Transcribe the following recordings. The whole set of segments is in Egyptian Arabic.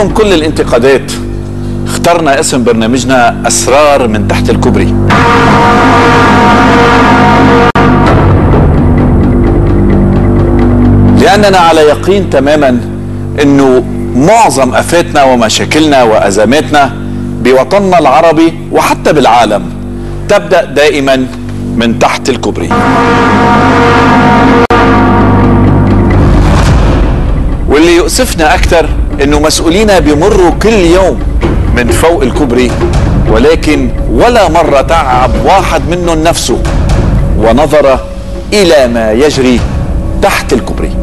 رغم كل الانتقادات اخترنا اسم برنامجنا أسرار من تحت الكوبري لأننا على يقين تماما أنه معظم أفاتنا ومشاكلنا وأزماتنا بوطننا العربي وحتى بالعالم تبدأ دائما من تحت الكوبري واللي يؤسفنا أكثر أنه مسؤولينا بيمروا كل يوم من فوق الكوبري ولكن ولا مرة تعب واحد منهم نفسه ونظر إلى ما يجري تحت الكوبري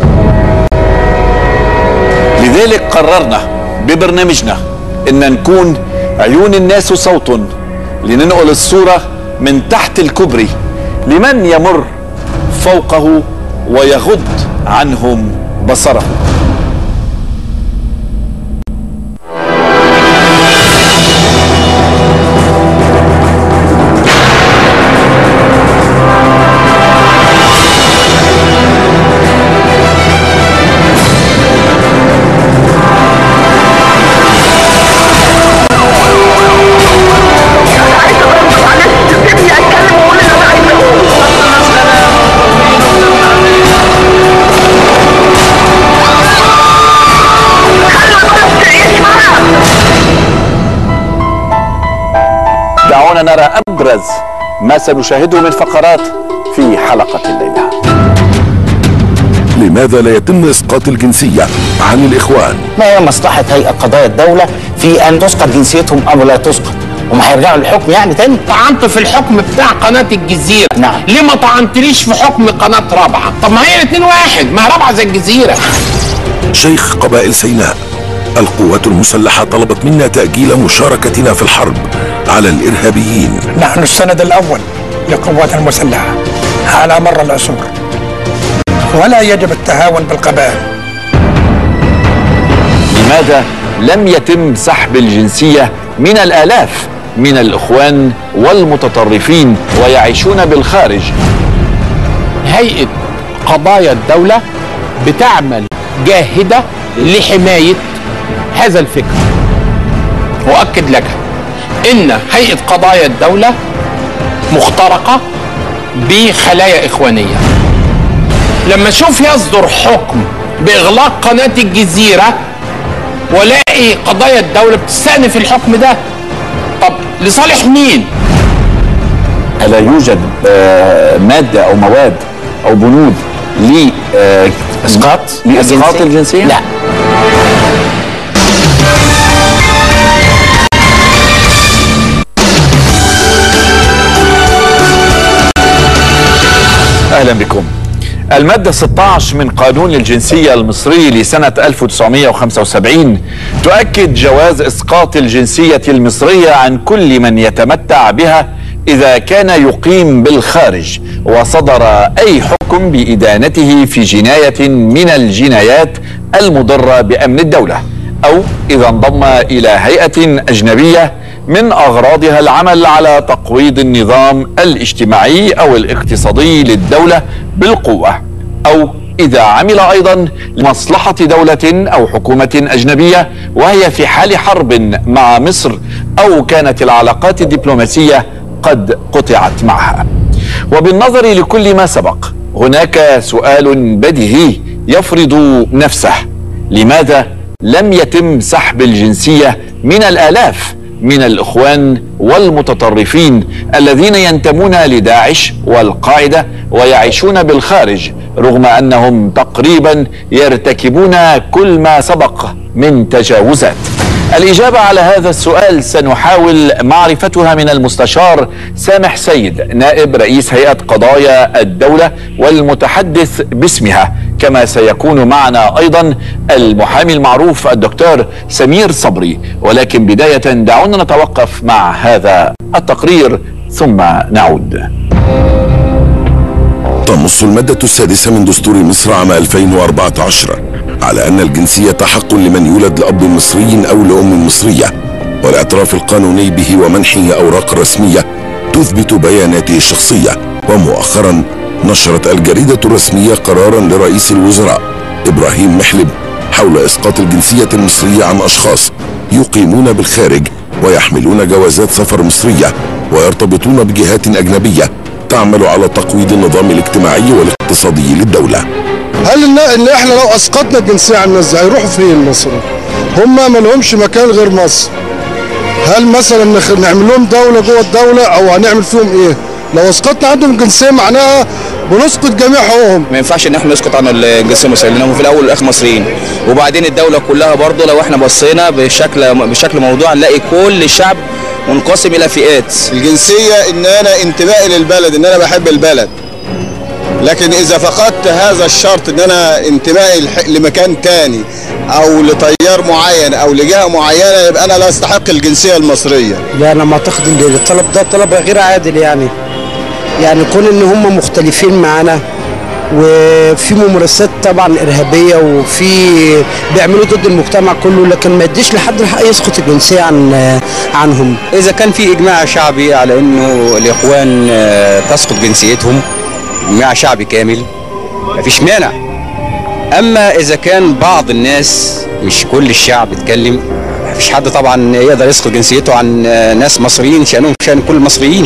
لذلك قررنا ببرنامجنا ان نكون عيون الناس وصوت لننقل الصورة من تحت الكوبري لمن يمر فوقه ويغض عنهم بصره دعونا نرى أبرز ما سنشاهده من فقرات في حلقة الليلة لماذا لا يتم اسقاط الجنسيه عن الاخوان ما هي مصلحة هيئة قضايا الدولة في أن تسقط جنسيتهم أو لا تسقط؟ هم هيرجعوا للحكم يعني تاني؟ طعنت في الحكم بتاع قناة الجزيرة نعم. ليه ما طعنتليش في حكم قناة رابعة طب ما هي الاتنين واحد ما هي رابعة زي الجزيرة شيخ قبائل سيناء القوات المسلحه طلبت منا تاجيل مشاركتنا في الحرب على الارهابيين نحن السند الأول لقواتنا المسلحة على مر العصور ولا يجب التهاون بالقبائل لماذا لم يتم سحب الجنسية من الآلاف من الإخوان والمتطرفين ويعيشون بالخارج هيئة قضايا الدولة بتعمل جاهدة لحماية هذا الفكر وأكد لك إن هيئة قضايا الدولة مخترقة بخلايا إخوانية لما أشوف يصدر حكم بإغلاق قناة الجزيرة والاقي قضايا الدولة بتستأنف الحكم ده طب لصالح مين؟ ألا يوجد آه، مادة أو مواد أو بنود ل آه، إسقاط لإسقاط الجنسية؟ لا أهلا بكم المادة 16 من قانون الجنسية المصري لسنة 1975 تؤكد جواز إسقاط الجنسية المصرية عن كل من يتمتع بها إذا كان يقيم بالخارج وصدر أي حكم بإدانته في جناية من الجنايات المضرة بأمن الدولة أو إذا انضم إلى هيئة أجنبية من أغراضها العمل على تقويض النظام الاجتماعي أو الاقتصادي للدولة بالقوة أو إذا عمل أيضا لمصلحة دولة أو حكومة أجنبية وهي في حال حرب مع مصر أو كانت العلاقات الدبلوماسية قد قطعت معها وبالنظر لكل ما سبق هناك سؤال بديهي يفرض نفسه لماذا لم يتم سحب الجنسية من الآلاف من الإخوان والمتطرفين الذين ينتمون لداعش والقاعدة ويعيشون بالخارج رغم أنهم تقريبا يرتكبون كل ما سبق من تجاوزات الإجابة على هذا السؤال سنحاول معرفتها من المستشار سامح سيد نائب رئيس هيئة قضايا الدولة والمتحدث باسمها كما سيكون معنا أيضا المحامي المعروف الدكتور سمير صبري ولكن بداية دعونا نتوقف مع هذا التقرير ثم نعود تنص المادة السادسة من دستور مصر عام 2014 على أن الجنسية حق لمن يولد لأب مصري أو لأم مصرية والاعتراف القانوني به ومنحه أوراق رسمية تثبت بياناته الشخصية ومؤخرا نشرت الجريدة الرسمية قرارا لرئيس الوزراء إبراهيم محلب حول إسقاط الجنسية المصرية عن أشخاص يقيمون بالخارج ويحملون جوازات سفر مصرية ويرتبطون بجهات أجنبية تعمل على تقويض النظام الاجتماعي والاقتصادي للدولة هل ان, إن احنا لو اسقطنا الجنسيه عن الناس دي هيروحوا فين مصر؟ هم ما لهمش مكان غير مصر. هل مثلا نخ- نعمل لهم دوله جوه الدوله او هنعمل فيهم ايه؟ لو اسقطنا عندهم الجنسيه معناها بنسقط جميع حقوقهم. ما ينفعش ان احنا نسقط عن الجنسيه المصريه لانهم في الاول والاخر مصريين وبعدين الدوله كلها برضه لو احنا بصينا بشكل بشكل موضوع هنلاقي كل الشعب منقسم الى فئات الجنسية ان انا انتمائي للبلد ان انا بحب البلد لكن اذا فقدت هذا الشرط ان انا انتمائي لح- لمكان تاني او لتيار معين او لجهة معينة يبقى انا لا استحق الجنسية المصرية لا انا ما اعتقد ان الطلب ده طلب غير عادل يعني يعني كون ان هم مختلفين معانا وفي ممارسات طبعا ارهابيه وفي بيعملوا ضد المجتمع كله لكن ما يديش لحد الحق يسقط الجنسيه عن عنهم إذا كان في إجماع شعبي على إنه الإخوان آه، تسقط جنسيتهم إجماع شعبي كامل مفيش مانع أما إذا كان بعض الناس مش كل الشعب اتكلم مفيش حد طبعا يقدر يسقط جنسيته عن آه، ناس مصريين شأنهم شأن كل المصريين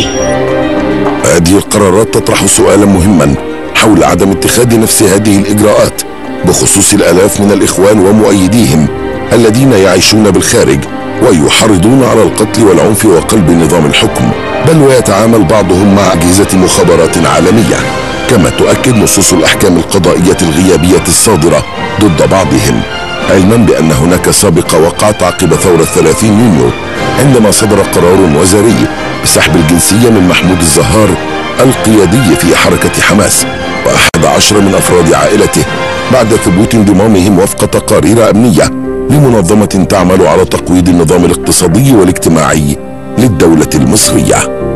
هذه القرارات تطرح سؤالا مهما حول عدم اتخاذ نفس هذه الإجراءات بخصوص الآلاف من الإخوان ومؤيديهم الذين يعيشون بالخارج ويحرضون على القتل والعنف وقلب نظام الحكم بل ويتعامل بعضهم مع أجهزة مخابرات عالمية كما تؤكد نصوص الأحكام القضائية الغيابية الصادرة ضد بعضهم علما بأن هناك سابقة وقعت عقب ثورة 30 يونيو عندما صدر قرار وزاري بسحب الجنسية من محمود الزهار القيادي في حركة حماس وأحد عشر من أفراد عائلته بعد ثبوت انضمامهم وفق تقارير أمنية لمنظمة تعمل على تقويض النظام الاقتصادي والاجتماعي للدولة المصرية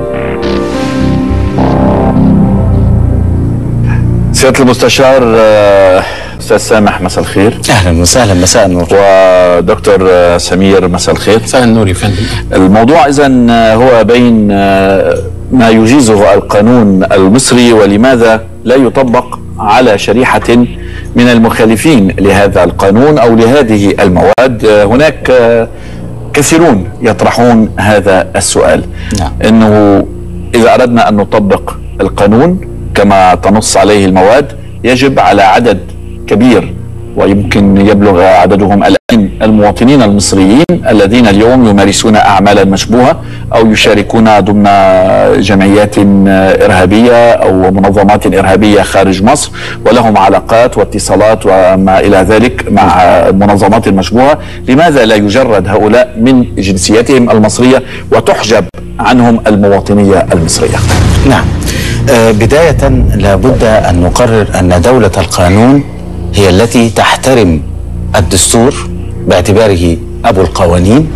سيادة المستشار آه، أستاذ سامح مساء الخير اهلا وسهلا مساء النور ودكتور آه، سمير مساء الخير مساء النور يا فندم الموضوع إذا هو بين آه، ما يجيزه القانون المصري ولماذا لا يطبق على شريحة من المخالفين لهذا القانون أو لهذه المواد آه، هناك آه، كثيرون يطرحون هذا السؤال نعم. أنه إذا أردنا أن نطبق القانون كما تنص عليه المواد يجب على عدد كبير ويمكن يبلغ عددهم الآن المواطنين المصريين الذين اليوم يمارسون أعمالا مشبوهة أو يشاركون ضمن جمعيات إرهابية أو منظمات إرهابية خارج مصر ولهم علاقات واتصالات وما إلى ذلك مع المنظمات المشبوهة لماذا لا يجرد هؤلاء من جنسيتهم المصرية وتحجب عنهم المواطنية المصرية نعم آه، بداية لابد أن نقرر أن دولة القانون هي التي تحترم الدستور باعتباره أبو القوانين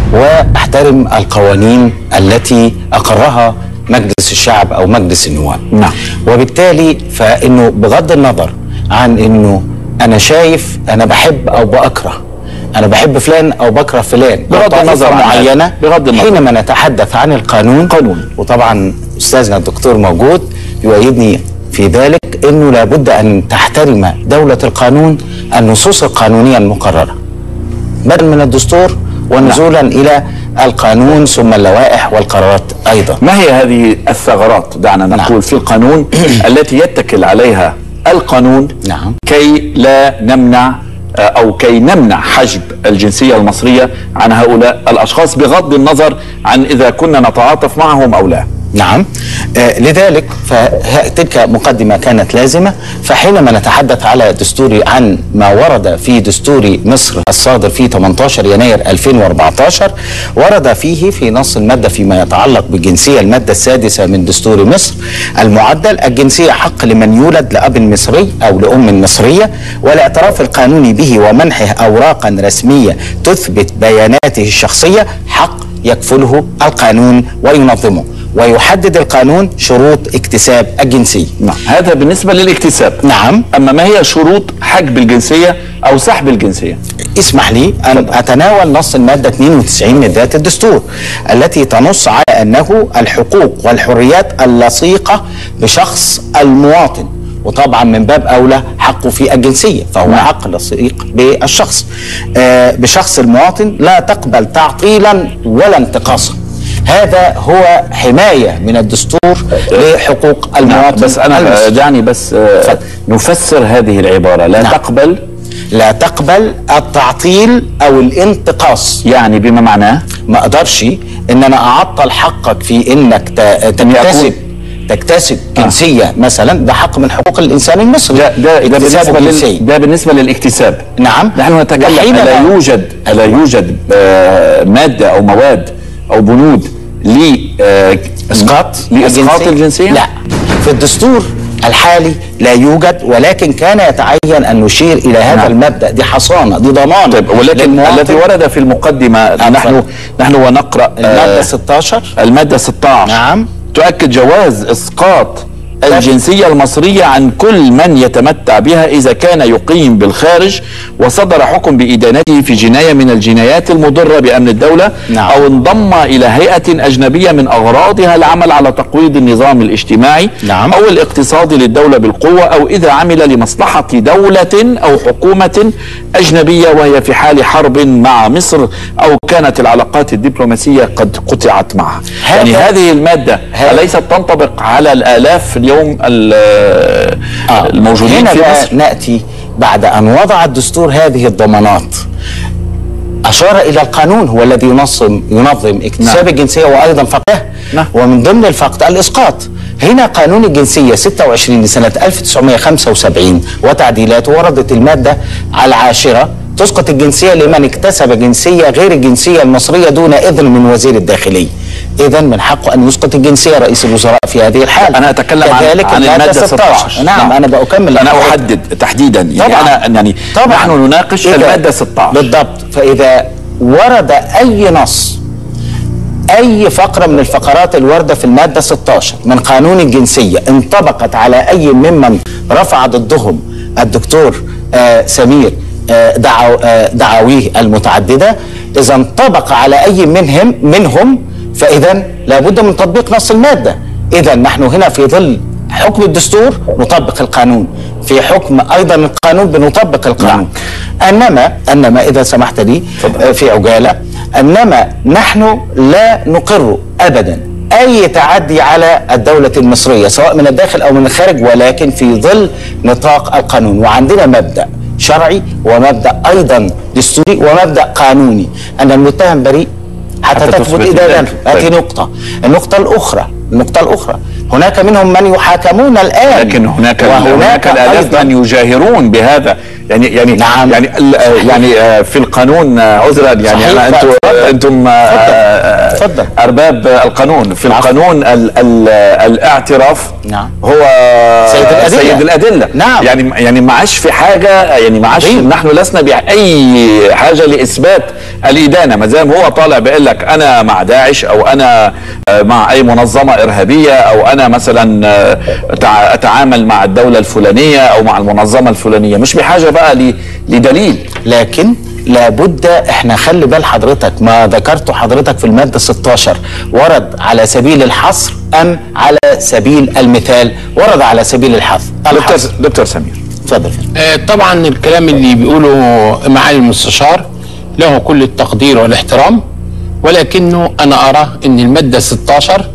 واحترم القوانين التي أقرها مجلس الشعب أو مجلس النواب نعم. وبالتالي فإنه بغض النظر عن إنه أنا شايف أنا بحب أو بأكره أنا بحب فلان أو بكره فلان بغض أو طائفة النظر عن هذا. معينة بغض النظر. حينما نتحدث عن القانون قانون. وطبعا استاذنا الدكتور موجود يؤيدني في ذلك انه لابد ان تحترم دوله القانون النصوص القانونيه المقرره بدءا من الدستور ونزولا الى القانون ثم اللوائح والقرارات ايضا ما هي هذه الثغرات دعنا نقول نعم. في القانون التي يتكل عليها القانون نعم. كي لا نمنع آه، او كي نمنع حجب الجنسيه المصريه عن هؤلاء الاشخاص بغض النظر عن اذا كنا نتعاطف معهم او لا نعم آه لذلك فتلك مقدمة كانت لازمة فحينما نتحدث على دستوري عن ما ورد في دستور مصر الصادر في 18 يناير 2014 ورد فيه في نص المادة فيما يتعلق بالجنسية المادة السادسة من دستور مصر المعدل الجنسية حق لمن يولد لأب مصري أو لأم مصرية والاعتراف القانوني به ومنحه أوراقا رسمية تثبت بياناته الشخصية حق يكفله القانون وينظمه ويحدد القانون شروط اكتساب الجنسية نعم هذا بالنسبه للاكتساب نعم اما ما هي شروط حجب الجنسيه او سحب الجنسيه اسمح لي أن أتناول نص المادة 92 من ذات الدستور التي تنص على أنه الحقوق والحريات اللصيقة بشخص المواطن وطبعا من باب اولى حقه في الجنسيه فهو نعم. حق لصيق بالشخص آه بشخص المواطن لا تقبل تعطيلا ولا انتقاصا هذا هو حمايه من الدستور لحقوق نعم المواطن بس انا المصري. دعني بس آه، نفسر هذه العباره لا نعم. تقبل لا تقبل التعطيل او الانتقاص يعني بما معناه ما اقدرش ان انا اعطل حقك في انك ت- تكتسب تكتسب جنسيه مثلا ده حق من حقوق الانسان المصري ده ده, ده اكتساب بالنسبه الجنسية. لل... ده بالنسبه للاكتساب نعم نحن نتكلم وحينما- الا يوجد الا يوجد آه، ماده او مواد او بنود ل آه، اسقاط لاسقاط الجنسيه لا في الدستور الحالي لا يوجد ولكن كان يتعين ان نشير الى هذا نعم. المبدا دي حصانه دي ضمان طيب ولكن للمواطن. الذي ورد في المقدمه نحن نحن ونقرا الماده آه، 16 الماده 16 نعم. تؤكد جواز اسقاط الجنسية المصرية عن كل من يتمتع بها إذا كان يقيم بالخارج وصدر حكم بإدانته في جناية من الجنايات المضرة بأمن الدولة نعم. أو انضم إلى هيئة أجنبية من أغراضها العمل على تقويض النظام الاجتماعي نعم. أو الاقتصادي للدولة بالقوة أو إذا عمل لمصلحة دولة أو حكومة أجنبية وهي في حال حرب مع مصر أو كانت العلاقات الدبلوماسية قد قطعت معها هذا- يعني هذه المادة هذا- أليست تنطبق على الآلاف اليوم ال- آه. الموجودين هنا في بقى مصر ناتي بعد ان وضع الدستور هذه الضمانات اشار الى القانون هو الذي ينظم ينظم اكتساب نعم. الجنسيه وايضا فقدها نعم. ومن ضمن الفقد الاسقاط هنا قانون الجنسيه 26 لسنه 1975 وتعديلاته وردت الماده العاشره تسقط الجنسيه لمن اكتسب جنسيه غير الجنسيه المصريه دون اذن من وزير الداخليه. اذا من حقه ان يسقط الجنسيه رئيس الوزراء في هذه الحال. أنا أتكلم عن, كذلك عن المادة 16 نعم, انا بأكمل أنا لحضرتك. أحدد تحديدا يعني طبعا أنا يعني طبعا نحن نناقش إذا- المادة 16 بالضبط فاذا ورد اي نص اي فقره من الفقرات الوارده في الماده 16 من قانون الجنسيه انطبقت على اي ممن رفع ضدهم الدكتور آه سمير آه دعو آه دعاويه المتعدده اذا انطبق على اي منهم منهم فاذا لابد من تطبيق نص الماده اذا نحن هنا في ظل حكم الدستور نطبق القانون في حكم ايضا القانون بنطبق القانون انما انما اذا سمحت لي آه، في عجاله انما نحن لا نقر ابدا اي تعدي على الدوله المصريه سواء من الداخل او من الخارج ولكن في ظل نطاق القانون وعندنا مبدا شرعي ومبدا ايضا دستوري ومبدا قانوني ان المتهم بريء حتى, حتى تثبت تثبت ادانته إدانته. هذه طيب. نقطه النقطه الاخرى النقطه الاخرى هناك منهم من يحاكمون الان لكن هناك وهناك هناك الالاف أيضاً- من يجاهرون بهذا يعني يعني نعم. يعني ال- يعني آه، في القانون آه، عذرا يعني صحيح. أنا انتم اتفضل. انتم آه، آه، اتفضل. ارباب القانون في القانون ال ال الاعتراف نعم. هو سيد الأدلة. سيد الادله نعم. يعني يعني ما عادش في حاجه يعني ما عادش عظيم. نحن لسنا باي حاجه لاثبات الادانه ما دام هو طالع بيقول لك انا مع داعش او انا آه، مع اي منظمه ارهابيه او انا مثلا آه، أتع- اتعامل مع الدوله الفلانيه او مع المنظمه الفلانيه مش بحاجه بقى ل- لدليل لكن لابد احنا خلي بال حضرتك ما ذكرته حضرتك في الماده 16 ورد على سبيل الحصر ام على سبيل المثال ورد على سبيل الحصر دكتور الحصر دكتور سمير اتفضل آه، طبعا الكلام اللي بيقوله معالي المستشار له كل التقدير والاحترام ولكنه انا ارى ان الماده 16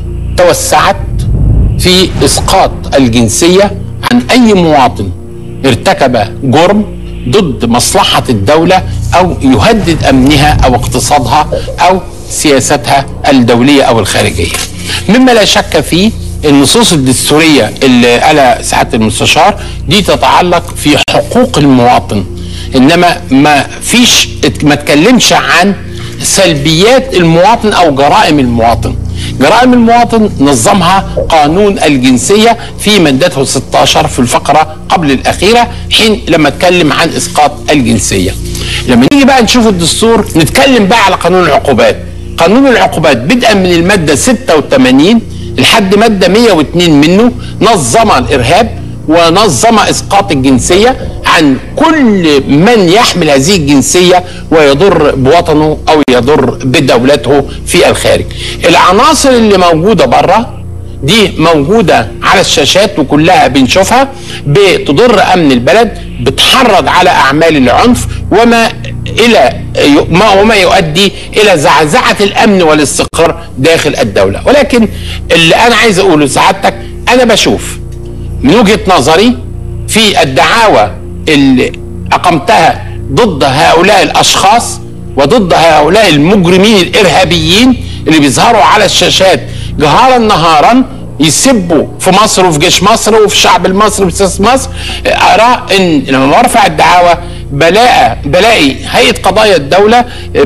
توسعت في اسقاط الجنسيه عن اي مواطن ارتكب جرم ضد مصلحه الدوله او يهدد امنها او اقتصادها او سياستها الدوليه او الخارجيه. مما لا شك فيه النصوص الدستوريه اللي قالها سعاده المستشار دي تتعلق في حقوق المواطن انما ما فيش ما تكلمش عن سلبيات المواطن او جرائم المواطن جرائم المواطن نظمها قانون الجنسية في مادته 16 في الفقرة قبل الأخيرة حين لما اتكلم عن إسقاط الجنسية لما نيجي بقى نشوف الدستور نتكلم بقى على قانون العقوبات قانون العقوبات بدءا من المادة 86 لحد مادة 102 منه نظم الإرهاب ونظم اسقاط الجنسيه عن كل من يحمل هذه الجنسيه ويضر بوطنه او يضر بدولته في الخارج. العناصر اللي موجوده بره دي موجودة على الشاشات وكلها بنشوفها بتضر أمن البلد بتحرض على أعمال العنف وما إلى ما وما يؤدي إلى زعزعة الأمن والاستقرار داخل الدولة ولكن اللي أنا عايز أقوله لسعادتك أنا بشوف من وجهة نظري في الدعاوى اللي أقمتها ضد هؤلاء الأشخاص وضد هؤلاء المجرمين الإرهابيين اللي بيظهروا على الشاشات جهارا نهارا يسبوا في مصر وفي جيش مصر وفي الشعب المصري وفي سياسة مصر أرى إن لما برفع الدعاوى بلاقي بلاقي هيئة قضايا الدولة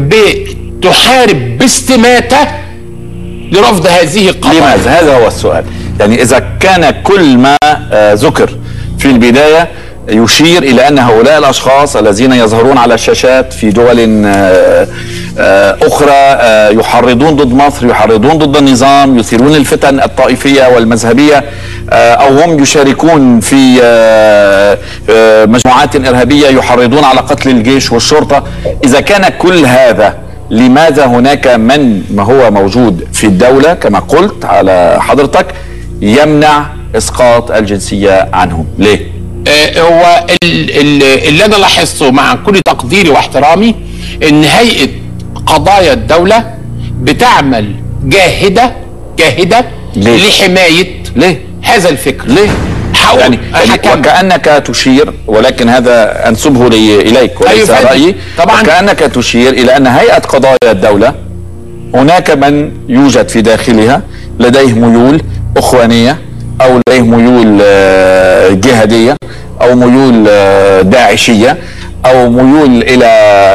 بتحارب باستماتة لرفض هذه القضايا لماذا هذا هو السؤال يعني إذا كان كل ما آه، ذكر في البداية يشير إلى أن هؤلاء الأشخاص الذين يظهرون على الشاشات في دول آه، آه، أخرى آه، يحرضون ضد مصر يحرضون ضد النظام يثيرون الفتن الطائفية والمذهبية آه، أو هم يشاركون في آه، آه، مجموعات إرهابية يحرضون على قتل الجيش والشرطة إذا كان كل هذا لماذا هناك من ما هو موجود في الدولة كما قلت على حضرتك يمنع إسقاط الجنسية عنهم ليه؟ آه، هو ال- ال- اللي انا لاحظته مع كل تقديري واحترامي ان هيئه قضايا الدوله بتعمل جاهده جاهده ليه؟ لحمايه ليه؟ هذا الفكر ليه؟ هقول يعني, يعني هكمل. وكأنك تشير ولكن هذا أنسبه لي إليك وليس أيوة فندم. رأيي طبعاً. وكأنك تشير إلى أن هيئة قضايا الدولة هناك من يوجد في داخلها لديه ميول أخوانية أو لديه ميول آه، جهادية أو ميول آه، داعشية أو ميول إلى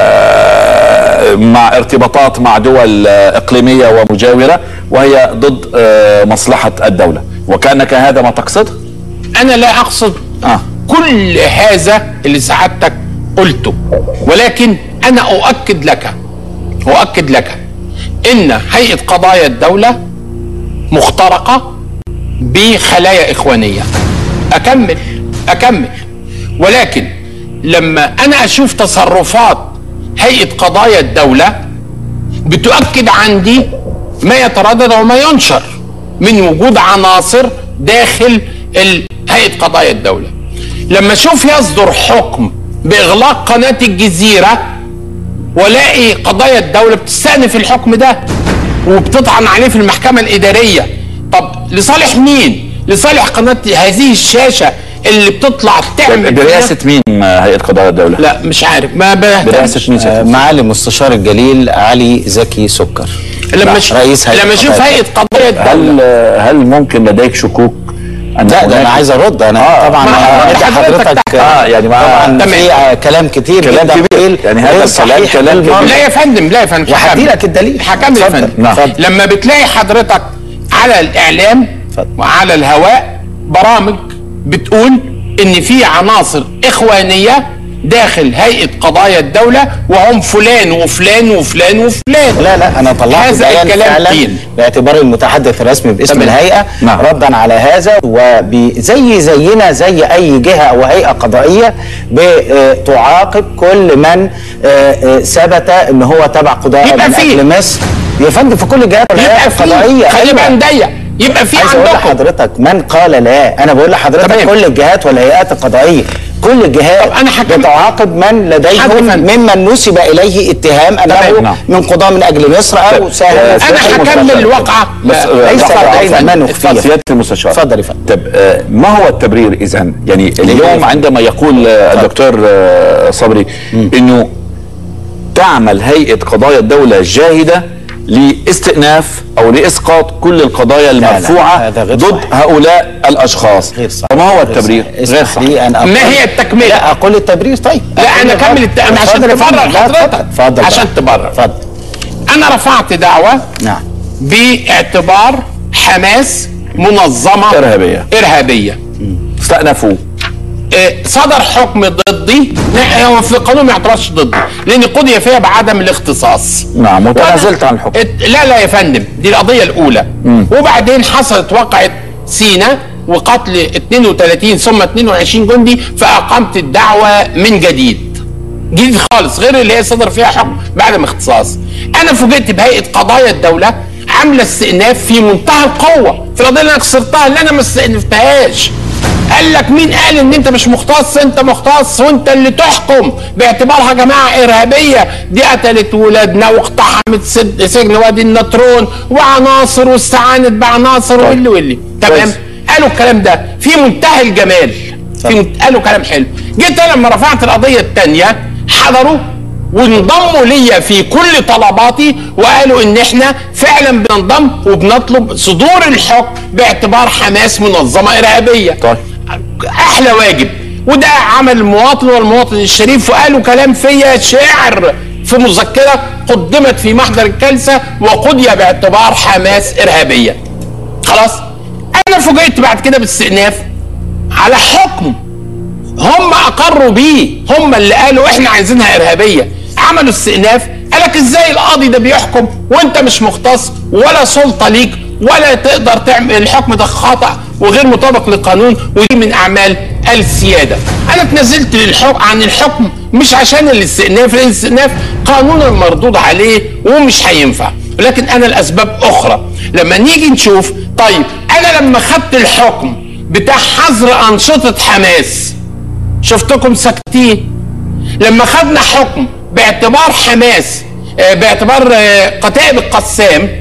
آه، مع ارتباطات مع دول آه، إقليمية ومجاورة وهي ضد آه، مصلحة الدولة وكأنك هذا ما تقصده انا لا اقصد آه. كل هذا اللي سعادتك قلته ولكن انا اؤكد لك اؤكد لك ان هيئه قضايا الدوله مخترقه بخلايا اخوانيه اكمل اكمل ولكن لما انا اشوف تصرفات هيئه قضايا الدوله بتؤكد عندي ما يتردد وما ينشر من وجود عناصر داخل ال- هيئه قضايا الدوله لما اشوف يصدر حكم باغلاق قناه الجزيره والاقي قضايا الدوله بتستأنف الحكم ده وبتطعن عليه في المحكمه الاداريه طب لصالح مين لصالح قناه هذه الشاشه اللي بتطلع تعمل برئاسة مين هيئة قضاء الدولة؟ لا مش عارف ما بهتمش برئاسة مين آه، سيادة معالي المستشار الجليل علي زكي سكر لما ش... رئيس هيئة لما اشوف قضايا هيئه قضايا الدوله هل هل ممكن لديك شكوك أن لا ده هناك- انا عايز ارد انا آه، طبعا ما أنا حضرتك- بدي حضرتك آه، يعني ما- طبعا تمام. في آه، كلام كتير كلام جدا كبير. قيل يعني هذا غير الكلام صحيح كلام بالمرة. كبير. لا يا فندم لا يا فندم وهدي هكمل. لك الدليل هكمل يا اتفضل. فندم نعم. اتفضل. لما بتلاقي حضرتك على الاعلام اتفضل. وعلى الهواء برامج بتقول ان في عناصر اخوانيه داخل هيئه قضايا الدوله وهم فلان وفلان وفلان وفلان لا لا انا طلعت هذا بيان الكلام فعلا دين. باعتباري المتحدث الرسمي باسم تمام. الهيئه نعم. ردا على هذا وزي زينا زي اي جهه او هيئه قضائيه بتعاقب كل من آه، آه، ثبت ان هو تبع قضاء يبقى من فيه. اجل مصر يا فندم في كل الجهات يبقى والهيئات في القضائيه خلي أيوة. بقى ضيق يبقى في عايز اقول عندكم لحضرتك من قال لا انا بقول لحضرتك تمام. كل الجهات والهيئات القضائيه كل الجهات طب أنا حكم- بتعاقب من حد لديهم فندم. ممن نسب اليه اتهام تمام. انه نعم. من قضاء من اجل مصر او طب، ساهم آه، في انا سيادة هكمل المستشار. الواقعه بس آه، ليس لحظة لدينا واحدة. ما اتفضل. نخفيه. سيادة المستشار اتفضل يا فندم. طب آه، ما هو التبرير إذا يعني اليوم عندما يقول آه، الدكتور آه، صبري إنه تعمل هيئة قضايا الدولة جاهدة لاستئناف أو لإسقاط كل القضايا لا، المرفوعة هذا غير ضد صحيح. هؤلاء الأشخاص غير صحيح فما هو غير التبرير؟ صحيح. غير اسمح صحيح لي ان أقول ما هي التكملة؟ لا اقول التبرير طيب لا، أنا أقول أكمل التبرير. الت- عشان اتفضل يا تبرر فندم. لا، حضرتك. اتفضل. اتفضل عشان بقى. تبرر. اتفضل انا رفعت دعوه نعم باعتبار حماس منظمه إرهابية. ارهابيه استأنفوا آه، صدر حكم ضدي لا، هو في القانون ما يعتبرش ضدي لان قضي فيها بعدم الاختصاص نعم وأنا- وتنازلت عن الحكم ات- لا لا يا فندم دي القضيه الاولى وبعدين حصلت وقعه سينا وقتل 32 ثم 22 جندي فاقمت الدعوه من جديد جديد خالص غير اللي هي صدر فيها حكم بعدم اختصاص انا فوجئت بهيئه قضايا الدوله عامله استئناف في منتهى القوه في القضيه اللي انا خسرتها اللي انا ما استئنفتهاش قال لك مين قال ان انت مش مختص انت مختص وانت اللي تحكم باعتبارها جماعه ارهابيه دي قتلت ولادنا واقتحمت سد- سجن وادي النطرون وعناصر واستعانت بعناصر واللي واللي تمام كويس. قالوا الكلام ده في منتهى الجمال في منت... قالوا كلام حلو جيت انا لما رفعت القضيه الثانيه حضروا وانضموا ليا في كل طلباتي وقالوا ان احنا فعلا بننضم وبنطلب صدور الحكم باعتبار حماس منظمه ارهابيه طيب. احلى واجب وده عمل المواطن والمواطن الشريف وقالوا كلام فيا شعر في مذكره قدمت في محضر الجلسه وقضي باعتبار حماس ارهابيه خلاص انا فوجئت بعد كده باستئناف على حكم هم اقروا بيه هم اللي قالوا احنا عايزينها ارهابيه عملوا استئناف قالك ازاي القاضي ده بيحكم وانت مش مختص ولا سلطه ليك ولا تقدر تعمل الحكم ده خطا وغير مطابق للقانون ودي من اعمال السياده انا اتنازلت للحكم عن الحكم مش عشان الاستئناف لان الاستئناف قانونا مردود عليه ومش هينفع ولكن انا الاسباب اخرى لما نيجي نشوف طيب انا لما خدت الحكم بتاع حظر انشطه حماس شفتكم ساكتين لما خدنا حكم باعتبار حماس آه، باعتبار آه، قتائب القسام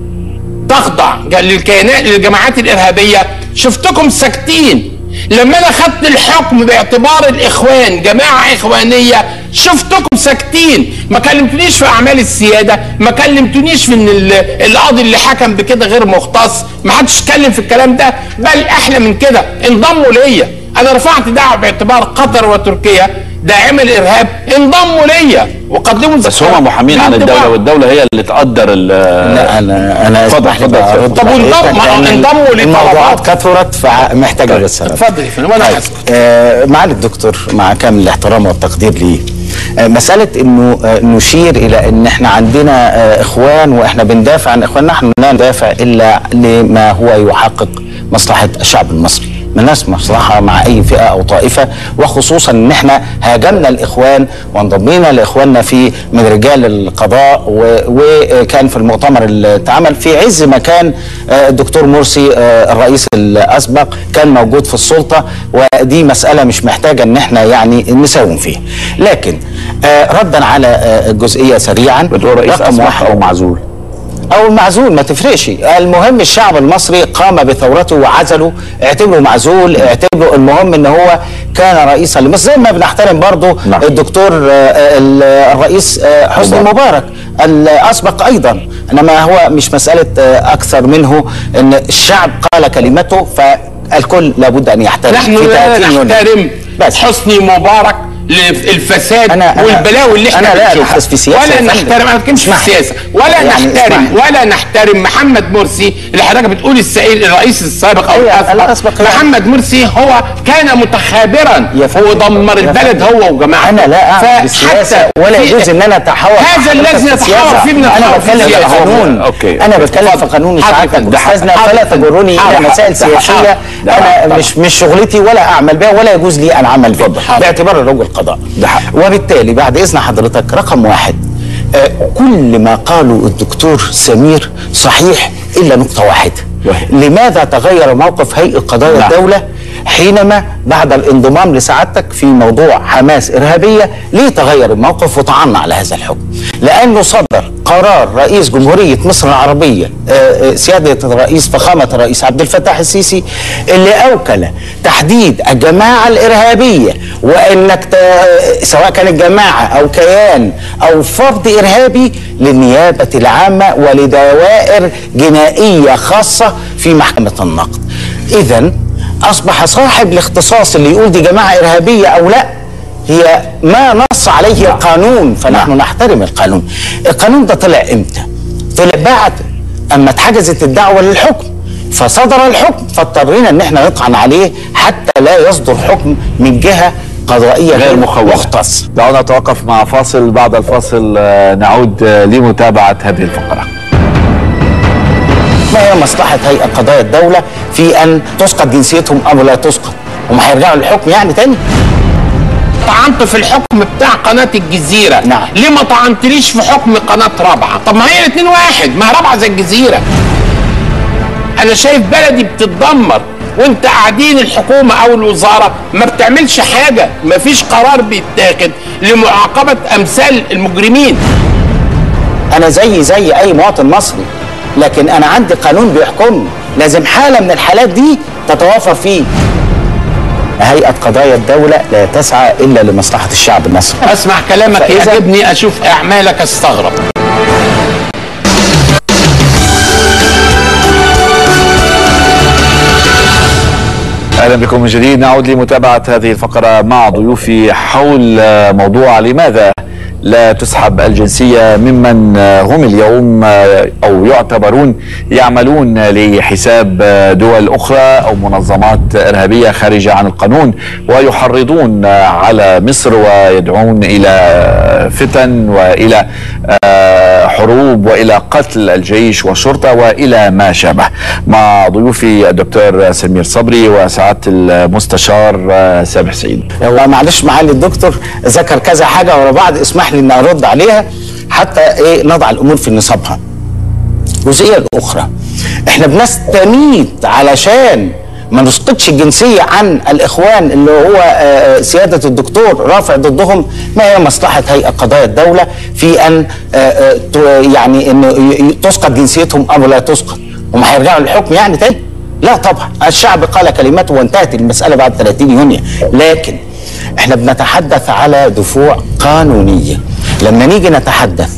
تخضع ج- للكيانات للجماعات الارهابيه شفتكم ساكتين لما انا خدت الحكم باعتبار الاخوان جماعه اخوانيه شفتكم ساكتين ما كلمتونيش في اعمال السياده ما كلمتونيش في ان ال- القاضي اللي حكم بكده غير مختص ما حدش اتكلم في الكلام ده بل احلى من كده انضموا ليا انا رفعت دعوه باعتبار قطر وتركيا داعمه الارهاب انضموا ليا وقدموا بس هم محامين عن الدوله والدوله هي اللي تقدر ال لا انا انا اتفضل، اسمح لي اتفضل. بقى أرد طب عليك، وانضم- ما لأن انضموا الموضوعات لطلبات. كثرت فمحتاجه طيب. بس اتفضل يا فندم وانا طيب حاسس آه معالي الدكتور مع كامل الاحترام والتقدير ليه آه مسألة انه آه نشير الى ان احنا عندنا آه اخوان واحنا بندافع عن اخواننا نحن لا ندافع الا لما هو يحقق مصلحة الشعب المصري ملناش مصلحة مع أي فئة أو طائفة وخصوصا إن إحنا هاجمنا الإخوان وانضمينا لإخواننا في من رجال القضاء و- وكان في المؤتمر اللي اتعمل في عز ما كان آه، الدكتور مرسي آه، الرئيس الأسبق كان موجود في السلطة ودي مسألة مش محتاجة إن إحنا يعني نساوم فيها لكن آه، ردا على آه، الجزئية سريعا بتقول رئيس رقم اسبق واحد. او معزول او المعزول ما تفرقش المهم الشعب المصري قام بثورته وعزله اعتبره معزول اعتبره المهم ان هو كان رئيسا لمصر زي ما بنحترم برضه نعم. الدكتور آه، ال- الرئيس آه، حسني مبارك. مبارك الاسبق ايضا انما هو مش مساله آه، اكثر منه ان الشعب قال كلمته فالكل لابد ان يحترم نحن في لا 30 يونيو. نحترم بس. حسني مبارك للفساد أنا- أنا- والبلاوي اللي احنا أنا لا بنشوفها. أبحث في سياسة ولا يا فندم. نحترم انا ما بتكلمش في اسمح لي. السياسه ولا يعني نحترم اسمح لي. ولا نحترم محمد مرسي اللي حضرتك بتقول السعيد الرئيس السابق او أيوة، الاسبق الأسبق، لا. محمد مرسي هو كان متخابرا يا فندم. هو دمر يا البلد فندم. هو وجماعته انا لا اعمل فحتى بالسياسه ولا في- يجوز ان انا اتحاور هذا الذي في نتحاور السياسة. فيه من انا الحوار في بتكلم في السياسة. قانون أوكي. انا بتكلم في اتفضل. قانون حاضر. سعادتك ده حق. استاذنا حاضر. فلا تجرني حاضر. الى مسائل ده حق. سياسيه ده حق. انا مش مش شغلتي ولا اعمل بها ولا يجوز لي ان اعمل بها حاضر. باعتبار الرجل قضاء ده حق. وبالتالي بعد اذن حضرتك رقم واحد آه، كل ما قاله الدكتور سمير صحيح الا نقطه واحده وهي؟ لماذا تغير موقف هيئه قضايا نعم. الدوله حينما بعد الانضمام لسعادتك في موضوع حماس إرهابية ليه تغير الموقف وطعنا على هذا الحكم لأنه صدر قرار رئيس جمهورية مصر العربية آه، آه، سيادة الرئيس فخامة الرئيس عبد الفتاح السيسي اللي أوكل تحديد الجماعة الإرهابية وإنك ت- سواء كانت جماعة أو كيان أو فرد إرهابي للنيابة العامة ولدوائر جنائية خاصة في محكمة النقد إذا أصبح صاحب الاختصاص اللي يقول دي جماعة إرهابية أو لا هي ما نص عليه القانون فنحن نحترم القانون القانون ده طلع إمتى طلع بعد أما اتحجزت الدعوة للحكم فصدر الحكم فاضطرينا ان احنا نطعن عليه حتى لا يصدر حكم من جهه قضائيه غير مخولة مختص دعونا نتوقف مع فاصل بعد الفاصل آه، نعود آه، لمتابعة هذه الفقرة ما هي مصلحه هيئه قضايا الدوله في ان تسقط جنسيتهم او لا تسقط هم هيرجعوا للحكم يعني تاني طعنت في الحكم بتاع قناه الجزيره نعم. ليه ما طعنتليش في حكم قناه رابعه طب ما هي الاثنين واحد ما هي رابعه زي الجزيره انا شايف بلدي بتتدمر وانت قاعدين الحكومه او الوزاره ما بتعملش حاجه ما فيش قرار بيتاخد لمعاقبه امثال المجرمين انا زي زي اي مواطن مصري لكن انا عندي قانون بيحكمني لازم حاله من الحالات دي تتوافر فيه هيئه قضايا الدوله لا تسعى الا لمصلحه الشعب المصري اسمع كلامك فإذا- يعجبني اشوف اعمالك استغرب اهلا بكم من جديد نعود لمتابعه هذه الفقره مع ضيوفي حول موضوع لماذا لا تسحب الجنسيه ممن هم اليوم او يعتبرون يعملون لحساب دول اخرى او منظمات ارهابيه خارجه عن القانون ويحرضون على مصر ويدعون الى فتن والى حروب والى قتل الجيش والشرطه والى ما شابه مع ضيوفي الدكتور سمير صبري وسعاده المستشار سامح سعيد هو معلش معالي الدكتور ذكر كذا حاجه ورا بعض اسمح لي ان ارد عليها حتى ايه نضع الامور في نصابها. الجزئيه الاخرى احنا بنستميت علشان ما نسقطش الجنسيه عن الاخوان اللي هو آه، سياده الدكتور رافع ضدهم ما هي مصلحه هيئه قضايا الدوله في ان آه، آه، ت- يعني ان ي- ي- تسقط جنسيتهم او لا تسقط هم هيرجعوا للحكم يعني تاني؟ لا طبعا الشعب قال كلمته وانتهت المساله بعد 30 يونيو لكن احنا بنتحدث على دفوع قانونيه لما نيجي نتحدث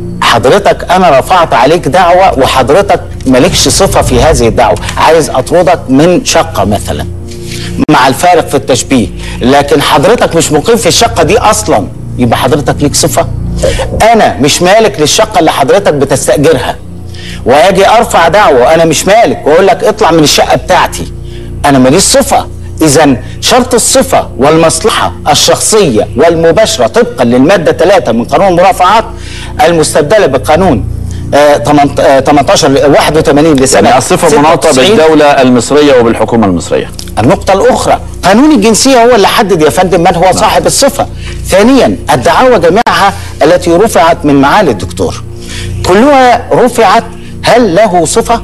حضرتك انا رفعت عليك دعوه وحضرتك مالكش صفه في هذه الدعوه عايز اطردك من شقه مثلا مع الفارق في التشبيه لكن حضرتك مش مقيم في الشقه دي اصلا يبقى حضرتك ليك صفه انا مش مالك للشقه اللي حضرتك بتستاجرها واجي ارفع دعوه انا مش مالك واقول لك اطلع من الشقه بتاعتي انا ماليش صفه اذا شرط الصفه والمصلحه الشخصيه والمباشره طبقا للماده 3 من قانون المرافعات المستبدله بقانون آه، 18 81 لسنه يعني الصفه مناطه 96. بالدوله المصريه وبالحكومه المصريه النقطة الأخرى قانون الجنسية هو اللي حدد يا فندم من هو صاحب الصفة ثانيا الدعاوى جميعها التي رفعت من معالي الدكتور كلها رفعت هل له صفة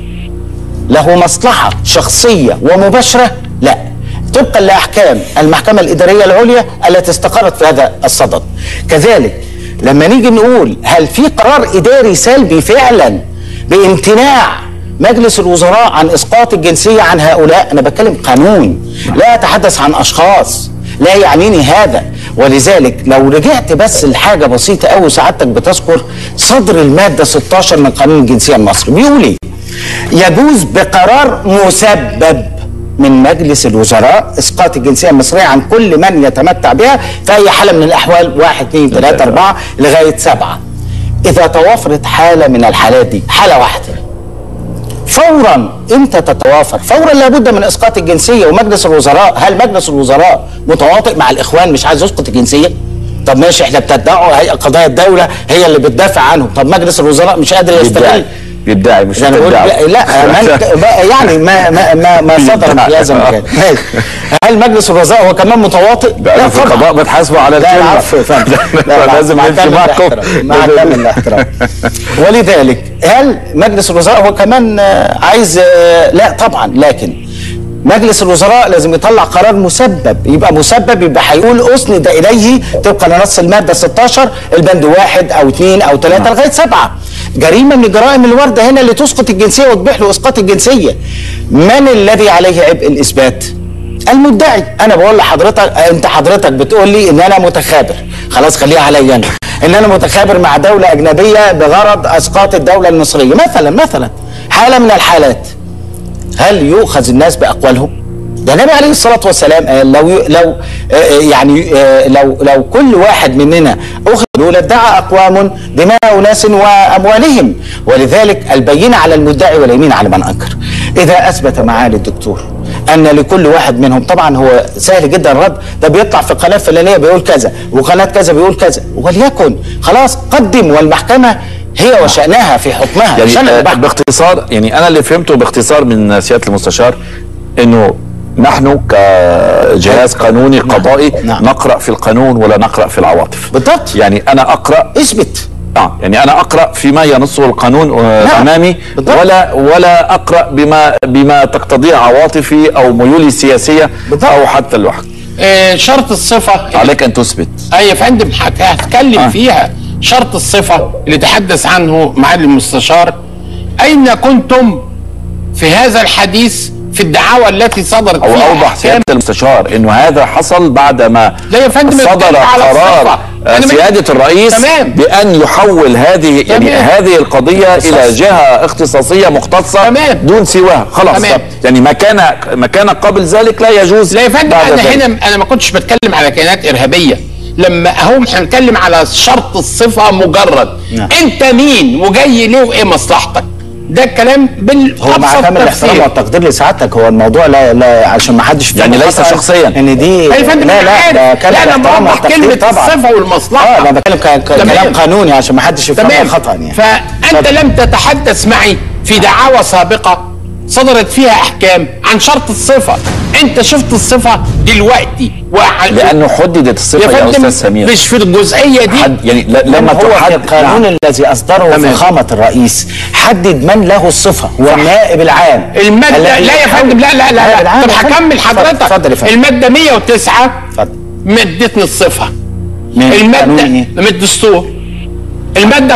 له مصلحة شخصية ومباشرة لا طبقا لأحكام المحكمة الإدارية العليا التي استقرت في هذا الصدد كذلك لما نيجي نقول هل في قرار إداري سلبي فعلا بامتناع مجلس الوزراء عن اسقاط الجنسيه عن هؤلاء انا بتكلم قانون لا اتحدث عن اشخاص لا يعنيني هذا ولذلك لو رجعت بس لحاجه بسيطه قوي سعادتك بتذكر صدر الماده 16 من قانون الجنسيه المصري بيقول ايه يجوز بقرار مسبب من مجلس الوزراء اسقاط الجنسيه المصريه عن كل من يتمتع بها في اي حاله من الاحوال واحد اثنين ثلاثه اربعه لغايه سبعه. اذا توافرت حاله من الحالات دي حاله واحده فورا انت تتوافر فورا لابد من اسقاط الجنسيه ومجلس الوزراء هل مجلس الوزراء متواطئ مع الاخوان مش عايز يسقط الجنسيه طب ماشي احنا بتدعوا هيئه قضايا الدوله هي اللي بتدافع عنهم طب مجلس الوزراء مش قادر يستغل بيدعي بيدعي مش يعني بقول بيدعي. لا من يعني ما ما ما, ما صدر في هذا المكان ماشي. هل مجلس الوزراء هو كمان متواطئ؟ لا في طبعاً. القضاء بتحاسبوا على لا الكلمه العفو يا فندم لا، لا، لازم مع نمشي كامل معكم الاحترام، مع كامل الاحترام ولذلك هل مجلس الوزراء هو كمان آه، عايز آه، لا طبعا لكن مجلس الوزراء لازم يطلع قرار مسبب يبقى مسبب يبقى هيقول اسند اليه طبقا لنص الماده 16 البند واحد او اثنين او ثلاثه لغايه سبعه جريمه من الجرائم اللي وارده هنا اللي تسقط الجنسيه وتبيح له اسقاط الجنسيه من الذي عليه عبء الاثبات؟ المدعي انا بقول لحضرتك انت حضرتك بتقول لي ان انا متخابر خلاص خليها عليا انا ان انا متخابر مع دوله اجنبيه بغرض اسقاط الدوله المصريه مثلا مثلا حاله من الحالات هل يؤخذ الناس باقوالهم؟ ده النبي عليه الصلاه والسلام قال لو لو آه، يعني آه، لو لو كل واحد مننا اخذ لادعى اقوام دماء اناس واموالهم ولذلك البينه على المدعي واليمين على من انكر. اذا اثبت معالي الدكتور ان لكل واحد منهم طبعا هو سهل جدا الرد ده بيطلع في قناه فلانيه بيقول كذا وقناه كذا بيقول كذا وليكن خلاص قدم والمحكمه هي وشانها في حكمها يعني شأن آه، البحث. باختصار يعني انا اللي فهمته باختصار من سياده المستشار انه نحن كجهاز قانوني قضائي نعم. نقرا في القانون ولا نقرا في العواطف بالضبط يعني انا اقرا اثبت اه يعني انا اقرا فيما ينصه القانون آه، نعم. امامي بالضبط. ولا ولا اقرا بما بما تقتضيه عواطفي او ميولي السياسيه بالضبط. او حتى الوحد آه، شرط الصفه عليك ان تثبت اي يا فندم هت- هتكلم آه. فيها شرط الصفه اللي تحدث عنه معالي المستشار اين كنتم في هذا الحديث في الدعاوى التي صدرت او فيها اوضح أحكام سياده المستشار انه هذا حصل بعدما لا يا فندم، صدر بتكلم على قرار الصفة. آه، أنا من- سياده الرئيس تمام. بان يحول هذه يعني تمام. هذه القضيه الى جهه اختصاصيه مختصه تمام. دون سواها خلاص تمام. يعني ما كان ما كان قبل ذلك لا يجوز لا يا فندم بعد انا ذلك. هنا انا ما كنتش بتكلم على كيانات ارهابيه لما هم هنتكلم على شرط الصفه مجرد نعم. انت مين وجاي ليه وايه مصلحتك ده الكلام هو مع بالابسط كامل الاحترام تفسير والتقدير لسعادتك هو الموضوع لا لا عشان ما حدش يعني يفهم ليس خطأ شخصيا. ان دي يا فندم لا أنا لا عارف. ده كامل لا انا الاحترام بوضح والتقدير كلمه طبعا الصفه والمصلحه اه انا بتكلم ك- ك- تمام. كلام قانوني عشان ما حدش يفهم تمام خطا يعني فانت اتفضل. لم تتحدث معي في دعاوى سابقه صدرت فيها احكام عن شرط الصفه انت شفت الصفه دلوقتي وع... لانه حددت الصفه يا يا, فندم استاذ سمير مش في الجزئيه دي حد يعني ل- لما لما هو في تحدد القانون نعم. الذي اصدره تمام. فخامه الرئيس حدد من له الصفه هو النائب العام المادة الذي لا يا يحول- فندم لا لا النائب لا, لا. العام طب يا فندم. هكمل اتفضل- حضرتك اتفضل يا فندم المادة 109 اتفضل مدتني الصفة من قانون المادة إيه؟ من الدستور المادة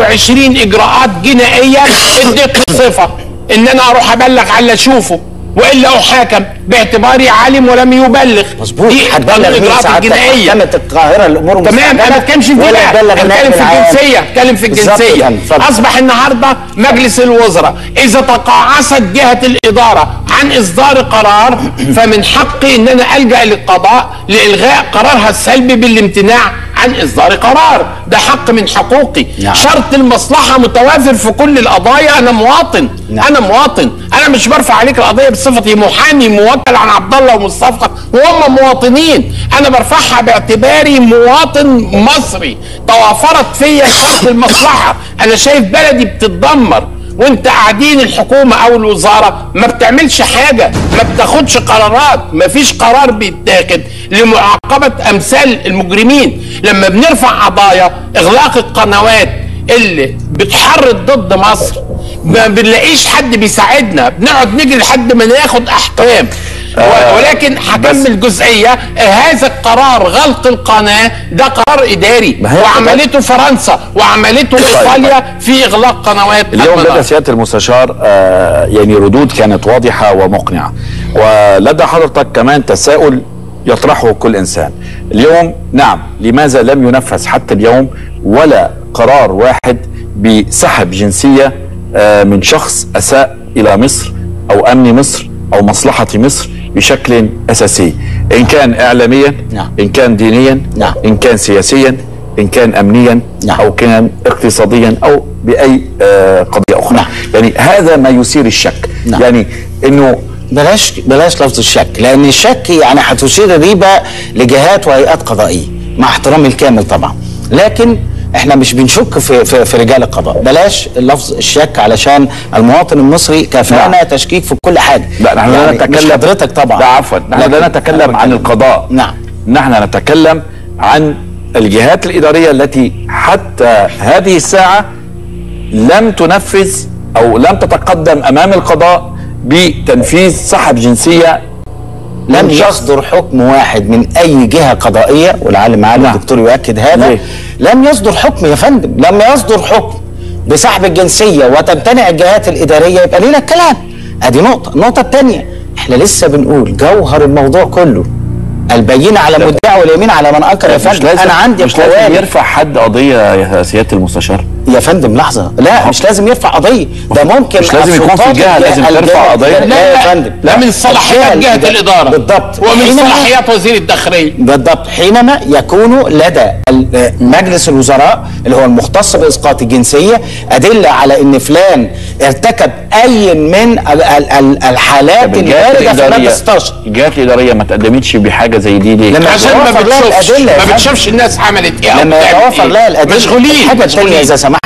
25 إجراءات جنائية ادتني الصفة إن أنا أروح أبلغ على اللي أشوفه وإلا أحاكم باعتباري عالم ولم يبلغ مظبوط دي قانون هتبلغ مين الإجراءات سعادتك الجنائية محكمة القاهرة الأمور تمام انا المستعجلة ما بتكلمش في دي ولا بقى يبلغ انا النائب بتكلم في العام. الجنسيه بتكلم في بالظبط يا الجنسيه فندم، اتفضل. اصبح النهارده مجلس الوزراء اذا تقاعست جهه الاداره عن اصدار قرار فمن حقي ان انا الجا للقضاء لالغاء قرارها السلبي بالامتناع عن اصدار قرار ده حق من حقوقي نعم. شرط المصلحه متوافر في كل القضايا انا مواطن نعم. انا مواطن انا مش برفع عليك القضيه بصفتي محامي موكل عن عبد الله ومصطفى وهم مواطنين انا برفعها باعتباري مواطن مصري توافرت فيا شرط المصلحه انا شايف بلدي بتتدمر وانت قاعدين الحكومه او الوزاره ما بتعملش حاجه ما بتاخدش قرارات ما فيش قرار بيتاخد لمعاقبه امثال المجرمين لما بنرفع قضايا اغلاق القنوات اللي بتحرض ضد مصر ما بنلاقيش حد بيساعدنا بنقعد نجري لحد ما ناخد احكام و- ولكن هكمل جزئيه هذا القرار غلق القناه ده قرار اداري ما هي وعملته فرنسا وعملته ايطاليا في اغلاق قنوات اليوم المنار. لدى سياده المستشار آه، يعني ردود كانت واضحه ومقنعه ولدى حضرتك كمان تساؤل يطرحه كل انسان اليوم نعم لماذا لم ينفذ حتى اليوم ولا قرار واحد بسحب جنسيه آه، من شخص اساء الى مصر او امن مصر او مصلحه مصر بشكل اساسي ان كان اعلاميا نعم. ان كان دينيا نعم. ان كان سياسيا ان كان امنيا نعم. او كان اقتصاديا او باي آه، قضيه اخرى نعم. يعني هذا ما يثير الشك نعم. يعني انه بلاش بلاش لفظ الشك لان الشك يعني هتشير الريبه لجهات وهيئات قضائيه مع احترامي الكامل طبعا لكن احنا مش بنشك في في, في رجال القضاء بلاش لفظ الشك علشان المواطن المصري كفانا نعم. تشكيك في كل حاجه لا نحن لا يعني نتكلم مش حضرتك طبعا لا عفوا نحن لا لكن نتكلم أنا عن بتكلم. القضاء نعم نحن نتكلم عن الجهات الاداريه التي حتى هذه الساعه لم تنفذ او لم تتقدم امام القضاء بتنفيذ سحب جنسيه لم من شخص. يصدر حكم واحد من اي جهه قضائيه ولعل معالي نعم. الدكتور يؤكد هذا ليه؟ لم يصدر حكم يا فندم لم يصدر حكم بسحب الجنسيه وتمتنع الجهات الاداريه يبقى لينا الكلام ادي نقطه النقطه الثانيه احنا لسه بنقول جوهر الموضوع كله البينه على مدعي واليمين على من انكر يا مش فندم لازم انا عندي مش لازم قوانين يرفع حد قضيه يا سياده المستشار يا فندم لحظه لا مش لازم يرفع قضيه ده ممكن مش لازم يكون في السلطات جهة الجهة- لازم ترفع الجهة- قضية؟ لا, لا يا لا فندم لا من صلاحيات الجهة جهه الاداره بالضبط ومن حينما- صلاحيات وزير الداخليه بالضبط حينما يكون لدى ال- مجلس الوزراء اللي هو المختص باسقاط الجنسيه ادله على ان فلان ارتكب اي من ال- ال- ال- الحالات طب الجهات الوارده في الاداريه الماده 16 الجهات الاداريه ما تقدمتش بحاجه زي دي ليه؟ لما عشان ما يتوافر لها بتشوفش الأدلة يا ما فندم. بتشوفش الناس عملت ايه أو لما بتعمل يتوافر إيه. لها الادله مشغولين الحاجه الثانيه مشغولين. اذا سمحت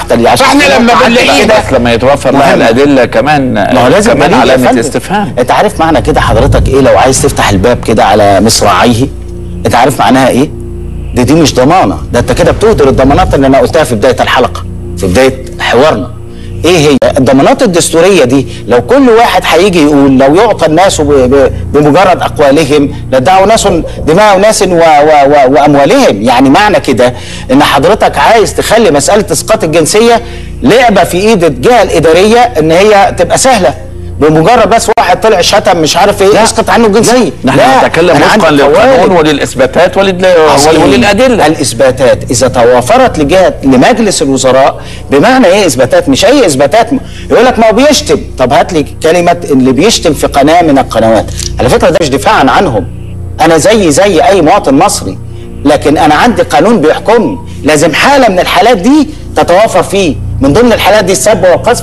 محتل عشان فاحنا كده لما تعدي بنلاقيه كده بس لما يتوفر لها مهم. الادله كمان ما هو لازم كمان دليل يا علامه فندم. استفهام انت عارف معنى كده حضرتك ايه لو عايز تفتح الباب كده على مصراعيه انت عارف معناها ايه دي دي مش ضمانه ده انت كده بتهدر الضمانات اللي انا قلتها في بدايه الحلقه في بدايه حوارنا ايه هي الضمانات الدستوريه دي لو كل واحد هيجي يقول لو يعطى الناس ب- ب- بمجرد اقوالهم لدعوا ناس دماء ناس و و و واموالهم يعني معنى كده ان حضرتك عايز تخلي مساله اسقاط الجنسيه لعبه في ايد الجهه الاداريه ان هي تبقى سهله بمجرد بس واحد طلع شتم مش عارف ايه يسقط عنه الجنسيه نحن لا، نتكلم أنا وفقا عندي للقانون قواعد. وللاثباتات ولل- عظيم. وللادله الاثباتات اذا توافرت لجهه لمجلس الوزراء بمعنى ايه اثباتات مش اي اثباتات يقول لك ما هو بيشتم طب هات لي كلمه اللي بيشتم في قناه من القنوات على فكره ده مش دفاعا عنهم انا زي زي اي مواطن مصري لكن انا عندي قانون بيحكمني لازم حاله من الحالات دي تتوافر فيه من ضمن الحالات دي السب والقذف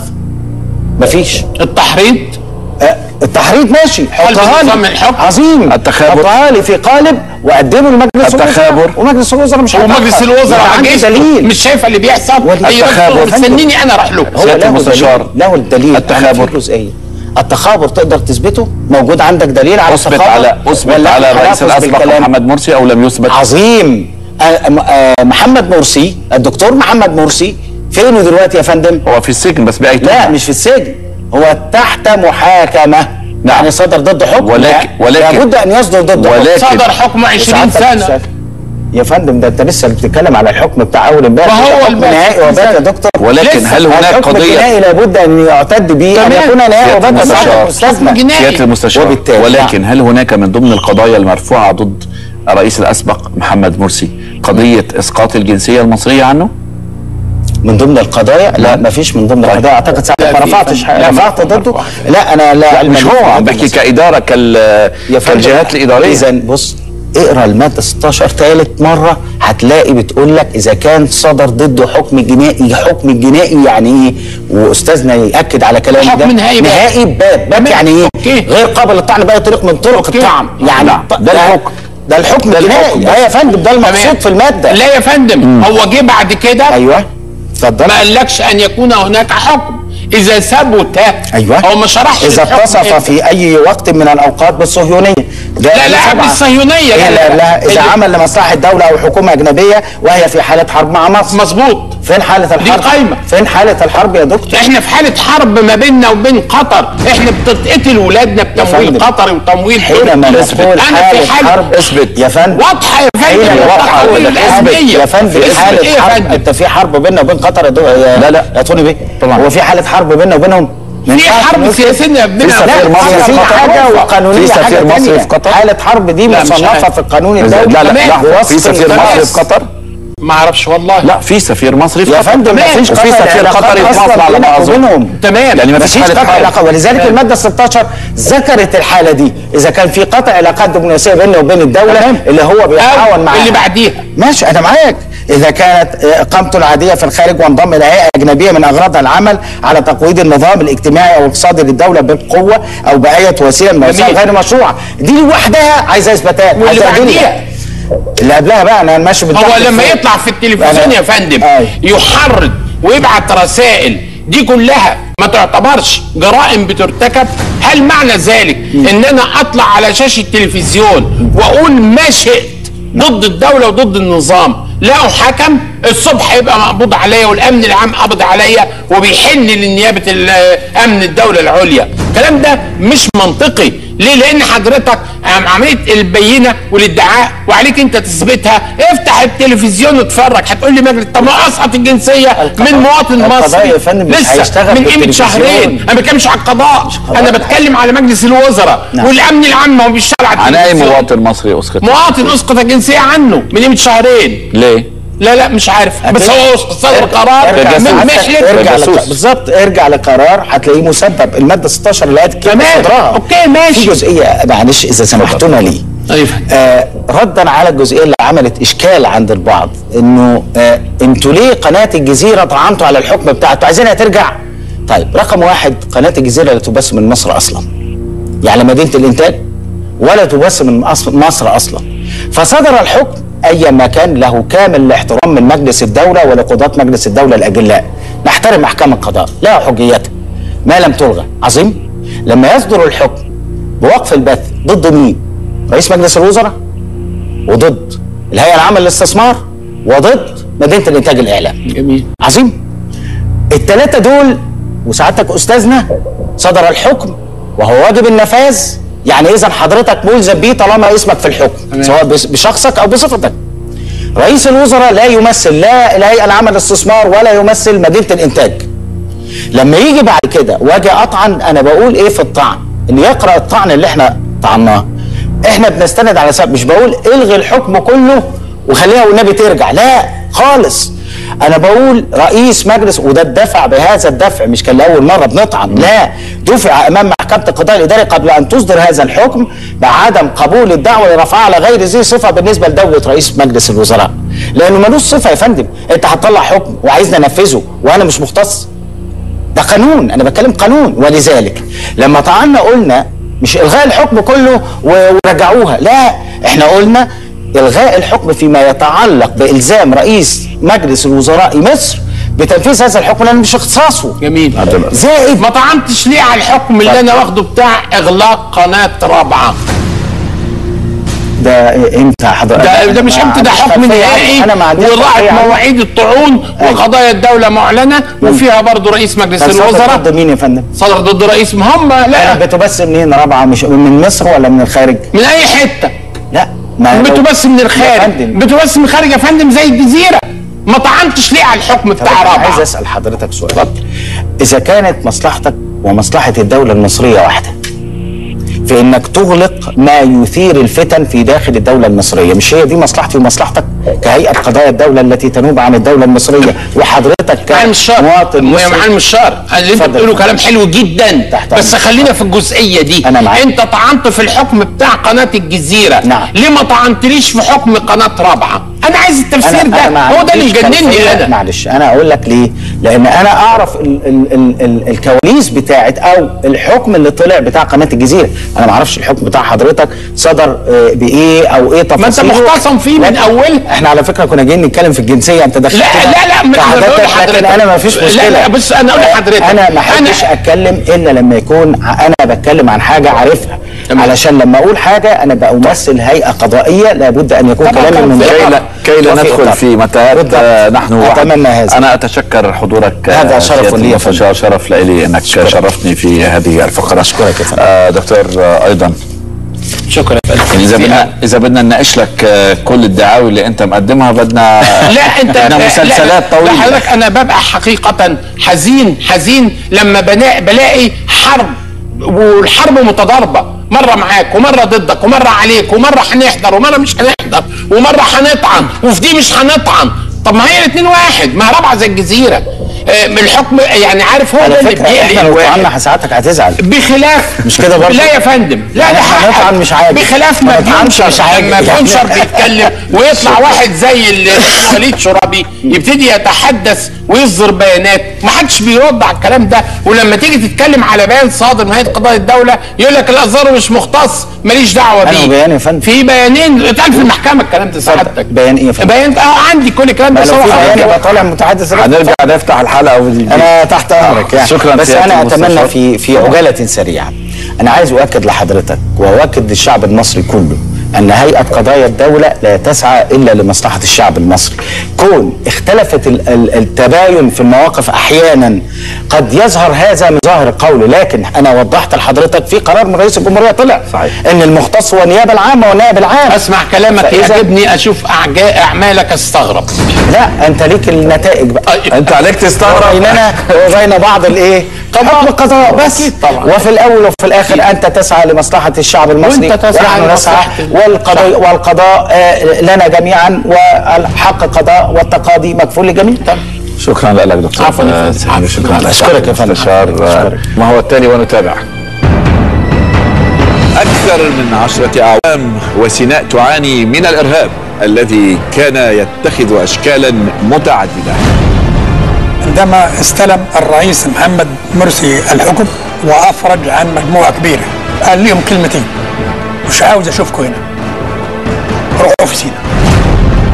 مفيش التحريض آه، التحريض ماشي حطها نظام لي الحكم. عظيم التخابر. حطها لي في قالب وقدمه لمجلس التخابر. الوزراء ومجلس الوزراء مش ومجلس هيتأخر. الوزراء يبقى عندي عجزته دليل مش شايفه اللي بيحصل والتخابر. هي التخابر. مستنيني انا اروح له هو سيادة له المستشار. دليل له الدليل التخابر. أنا في جزئيه التخابر تقدر تثبته موجود عندك دليل على اثبت التخابر على اثبت ولا على الرئيس تلفظ الاسبق بالكلام؟ محمد مرسي او لم يثبت عظيم آه، م- آه، محمد مرسي الدكتور محمد مرسي فينه دلوقتي يا فندم هو في السجن بس باي لا تهمة. مش في السجن هو تحت محاكمة نعم. يعني صدر ضده حكم ولكن- لا، ولكن- لابد ان يصدر ضده حكم ولكن- صدر حكم 20 سعادتك سنه يا فندم ده انت لسه بتتكلم على الحكم بتاع اول امبارح ما هو ده حكم الباقي نهائي وبات يا دكتور ولكن لسه. هل هناك الحكم قضية- الجنائي لابد ان يعتد به ان تمام. يكون نهائي سيادة وبات المستشار. يا استاذنا حكم جنائي. سياده المستشار وبالتالي ولكن هل هناك من ضمن القضايا المرفوعه ضد الرئيس الاسبق محمد مرسي قضيه اسقاط الجنسيه المصريه عنه؟ من ضمن القضايا لا ما فيش من ضمن القضايا اعتقد ساعتها ما في- رفعتش لا، حاجة. ما رفعت ضده مرفوع. لا انا لا علم مش لي هو في عم هذا بحكي المسألة. كاداره كال يا فندم كالجهات الاداريه اذا بص اقرا الماده 16 ثالث مره هتلاقي بتقول لك اذا كان صدر ضده حكم جنائي حكم الجنائي يعني ايه واستاذنا ياكد على كلامي حكم ده نهائي بقى. نهائي باب باب تمام. يعني ايه أوكي. غير قابل للطعن باي طريق من طرق أوكي. الطعن يعني نعم. ط- ده الحكم. ده الحكم ده الجنائي الحكم. اه يا فندم ده المقصود تمام. في الماده لا يا فندم هو جه بعد كده ايوه اتفضل ما قالكش ان يكون هناك حكم اذا ثبت ايوه هو ما شرحش اذا الحكم اتصف إيه. في اي وقت من الاوقات بالصهيونيه ده لا لا قبل سبعة. الصهيونيه إيه لا لا لا اذا اللي- عمل لمصلحه دوله او حكومه اجنبيه وهي في حاله حرب مع مصر مظبوط فين حاله الحرب قايمة. فين حاله الحرب يا دكتور احنا في حاله حرب ما بيننا وبين قطر احنا بتتقتل ولادنا بتمويل فندم. قطري وتمويل حينما تركي. نقول انا حاله في حاله حرب اثبت. يا فندم واضحه يا فندم حينما واضحة نقول ولا حالة- الأهمية. يا فندم اثبت حاله إيه يا حرب فندم؟ انت في حرب بيننا وبين قطر يا دو- يا لا، لا. يا توني بيه طبعا. هو في حاله حرب بيننا وبينهم ما في ينفعش حرب نقول كده. سياسيه بيننا في سفير وبين مصري قطر. في سياسية قطر. حاجة وقانونية في حاجة سفير مصري تانية. في قطر. حالة حرب دي لا، مش مصنفة عارف. في القانون لا الدولي لا تمام. لحظه في بوصف سفير الخلاص. مصري في قطر ما اعرفش والله لا في سفير مصري في يا قطر فندم ما فيش وفي قطع سفير علاقات قطري في أصلاً مصر على بينك ما اظن وبينهم. تمام يعني ما ما فيش فيش حاله قطع حرب علاقة ولذلك المادة 16 ذكرت الحالة دي إذا كان في قطع علاقات دبلوماسية بيننا وبين الدولة تمام. اللي هو بيتعاون أو معاها اللي بعديها ماشي أنا معاك إذا كانت إقامته العادية في الخارج وانضم إلى هيئة أجنبية من أغراضها العمل على تقويض النظام الاجتماعي أو الاقتصادي للدولة بالقوة أو بأية وسيلة من الوسائل جميل. غير مشروعة دي لوحدها عايزة إثباتات واللي عايزة أدلة. بعديها اللي قبلها بقى أنا ماشي هو بالتحت لما فوق. يطلع في التلفزيون أنا- يا فندم أي. يحرض ويبعت رسائل دي كلها ما تعتبرش جرائم بترتكب هل معنى ذلك ان انا اطلع على شاشه التلفزيون واقول ما شئت ضد الدوله وضد النظام لا احاكم الصبح يبقى مقبوض عليا والامن العام قبض عليا وبيحن لنيابه ال- امن الدوله العليا الكلام ده مش منطقي ليه لان حضرتك عم- عمليه البينه والادعاء وعليك انت تثبتها افتح التلفزيون واتفرج هتقول لي مجلس طب ما اسقط الجنسيه من مواطن القضاء مصري يا فندم مش لسه هيشتغل من قيمه بالتلفزيون. شهرين انا ما بتكلمش على القضاء قضاء. انا بتكلم على مجلس الوزراء نعم. والامن العام هو بيشتغل على عن اي التلفزيون. مواطن مصري اسقط مواطن اسقط الجنسيه عنه من قيمه شهرين ليه؟ لا لا مش عارف بس هو صدر ارجع- قرار ارجع من سعادتك- محلف ارجع الجاسوس. لق- بالظبط ارجع لقرار هتلاقيه مسبب الماده 16 اللي قالت كده تمام. صدرها. اوكي، ماشي. في جزئيه معلش اذا سمحتونا لي ايوه آه ردا على الجزئيه اللي عملت اشكال عند البعض انه آه انتوا ليه قناه الجزيره طعنتوا على الحكم بتاعته عايزينها ترجع طيب رقم واحد قناه الجزيره لا تبث من مصر اصلا يعني مدينه الانتاج ولا تبث من أص- مصر اصلا فصدر الحكم اي ما كان له كامل الاحترام من مجلس الدوله ولقضاه مجلس الدوله الاجلاء نحترم احكام القضاء لها حجيتها ما لم تلغى عظيم لما يصدر الحكم بوقف البث ضد مين رئيس مجلس الوزراء وضد الهيئه العامه للاستثمار وضد مدينه الانتاج الاعلامي جميل عظيم الثلاثه دول وسعادتك استاذنا صدر الحكم وهو واجب النفاذ يعني اذا حضرتك ملزم بيه طالما اسمك في الحكم سواء بس- بشخصك او بصفتك رئيس الوزراء لا يمثل لا الهيئه العامه للاستثمار ولا يمثل مدينه الانتاج لما يجي بعد كده واجي اطعن انا بقول ايه في الطعن اللي يقرا الطعن اللي احنا طعناه احنا بنستند على سبب مش بقول الغي الحكم كله وخليها والنبي ترجع لا خالص انا بقول رئيس مجلس وده الدفع بهذا الدفع مش كان لاول مره بنطعن لا دفع امام محكمه القضاء الاداري قبل ان تصدر هذا الحكم بعدم قبول الدعوه لرفعها على غير ذي صفه بالنسبه لدوله رئيس مجلس الوزراء لانه ملوش صفه يا فندم انت هتطلع حكم وعايزني انفذه وانا مش مختص ده قانون انا بتكلم قانون ولذلك لما طعنا قلنا مش الغاء الحكم كله و- ورجعوها لا احنا قلنا الغاء الحكم فيما يتعلق بالزام رئيس مجلس الوزراء مصر بتنفيذ هذا الحكم لان مش اختصاصه جميل زائد ما طعنتش ليه على الحكم اللي انا واخده بتاع اغلاق قناه رابعه ده امتى حضرتك ده ده مش امتى ده حكم نهائي انا ما عنديش وراحت خلفية عنه. مواعيد الطعون وقضايا الدوله معلنه وفيها برضه رئيس مجلس كان صدر الوزراء ضد مين يا فندم؟ صدر ضد رئيس ما هم لا بتبث منين رابعه مش من مصر ولا من الخارج؟ من اي حته لا ما لو- بتبث من يا الخارج فندم. بتبث من الخارج يا فندم زي الجزيره ما طعنتش ليه على الحكم طب بتاع أنا عايز رابعه اسال حضرتك سؤال اذا كانت مصلحتك ومصلحه الدوله المصريه واحده في انك تغلق ما يثير الفتن في داخل الدوله المصريه مش هي دي مصلحتي ومصلحتك كهيئه قضايا الدوله التي تنوب عن الدوله المصريه وحضرتك معالي الشار كمواطن يا مصري معالي الشار اللي انت اتفضل. بتقوله كلام حلو جدا تحت بس أمرك. خلينا في الجزئيه دي أنا معاك. انت طعنت في الحكم بتاع قناه الجزيره نعم. ليه ما طعنتليش في حكم قناه رابعه انا عايز التفسير ده ما هو ده اللي عنديش مجنني خلفية. انا معلش انا اقول لك ليه لان انا اعرف ال ال ال ال الكواليس بتاعت او الحكم اللي طلع بتاع قناه الجزيره انا ما اعرفش الحكم بتاع حضرتك صدر آه، بايه او ايه ما انت تفاصيله مختصم فيه من لكن اولها احنا على فكره كنا جايين نتكلم في الجنسيه انت دخلت لا لا لا ما انا بقول لحضرتك لكن انا ما فيش لا، مشكله لا بس انا اقول لحضرتك انا ما احبش أنا- اتكلم الا لما يكون ع- انا بتكلم عن حاجه عارفها تمام. علشان لما اقول حاجه انا بمثل هيئه قضائيه لابد ان يكون طبعاً كلامي من كي لا, كي لا وفي ندخل إطار. في متاهات بالضبط. آه، نحن واحد. اتمنى هذا انا اتشكر حضورك هذا آه، شرف سيادة لي يا المستشار شرف لي انك شرفتني في هذه الفقره أشكرك يا فندم. آه، دكتور آه، ايضا شكرا يا فندم. اذا في- بدنا اذا بدنا نناقش لك آه، كل الدعاوي اللي انت مقدمها بدنا لا انت بدنا لا- مسلسلات لا طويله حضرتك انا ببقى حقيقه حزين حزين لما بنا- بلاقي حرب والحرب متضاربه مره معاك ومره ضدك ومره عليك ومره هنحضر ومره مش هنحضر ومره هنطعن وفي دي مش هنطعن طب ما هي الاثنين واحد ما هي رابعه زي الجزيره آه، من الحكم يعني عارف هو على ده اللي فكره احنا بيقلق لو الواحد طعنا ساعتك هتزعل بخلاف مش كده برضه؟ لا يا فندم لا يعني ده احنا حقك. نطعن مش عادي. بخلاف ما ما نطعنش بينشر مش عادي. لما يعني- بينشر بيتكلم ويطلع واحد زي ال- وليد شرابي يبتدي يتحدث ويصدر بيانات ما حدش بيرد على الكلام ده ولما تيجي تتكلم على بيان صادر من هيئه قضاء الدوله يقول لك الازهر مش مختص ماليش دعوه أنا بيه بيان يا فندم. في بيانين اتقال في المحكمه الكلام ده سعادتك بيان ايه يا فندم؟ بيان اه عندي كل الكلام ده ما لو في صراحه بيان يبقى طالع متحدث رسمي. هنرجع نفتح الحلقه ودي انا تحت امرك يعني شكراً بس سيادة انا اتمنى المستشار. في في عجاله سريعه انا عايز اؤكد لحضرتك واؤكد للشعب المصري كله ان هيئه قضايا الدوله لا تسعى الا لمصلحه الشعب المصري كون اختلفت ال- ال- التباين في المواقف احيانا قد يظهر هذا من ظاهر القول لكن انا وضحت لحضرتك في قرار من رئيس الجمهوريه طلع صحيح. ان المختص هو النيابه العامه والنائب العام اسمع كلامك فإذا- يعجبني اشوف أعجا- اعمالك استغرب لا انت ليك النتائج بقى انت عليك تستغرب وبيننا وبين بعض الايه حكم القضاء بس أكيد طبعا. وفي الاول وفي الاخر انت تسعى لمصلحه الشعب المصري وأنت تسعى ونحن نسعى لمصلحة والقضاء الشعب. والقضاء آه، لنا جميعا والحق قضاء والتقاضي مكفول للجميع شكرا لك دكتور عفواً يا آه، فندم. سامي، شكرا لك أشكرك يا فندم. مستشار آه، أشكرك. ما هو التالي ونتابع أكثر من عشرة أعوام وسيناء تعاني من الإرهاب الذي كان يتخذ أشكالا متعددة عندما استلم الرئيس محمد مرسي الحكم وافرج عن مجموعه كبيره قال لهم كلمتين مش عاوز اشوفكم هنا روحوا في سينا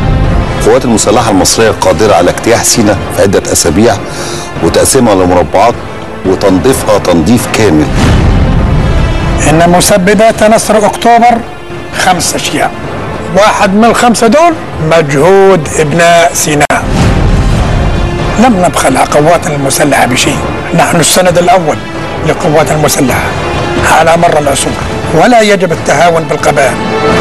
القوات المسلحة المصرية قادرة على اجتياح سيناء في عدة أسابيع وتقسيمها لمربعات وتنظيفها تنظيف كامل إن مسببات نصر أكتوبر خمس أشياء واحد من الخمسة دول مجهود ابناء سيناء لم نبخل على قواتنا المسلحة بشيء نحن السند الأول لقواتنا المسلحة على مر العصور ولا يجب التهاون بالقبائل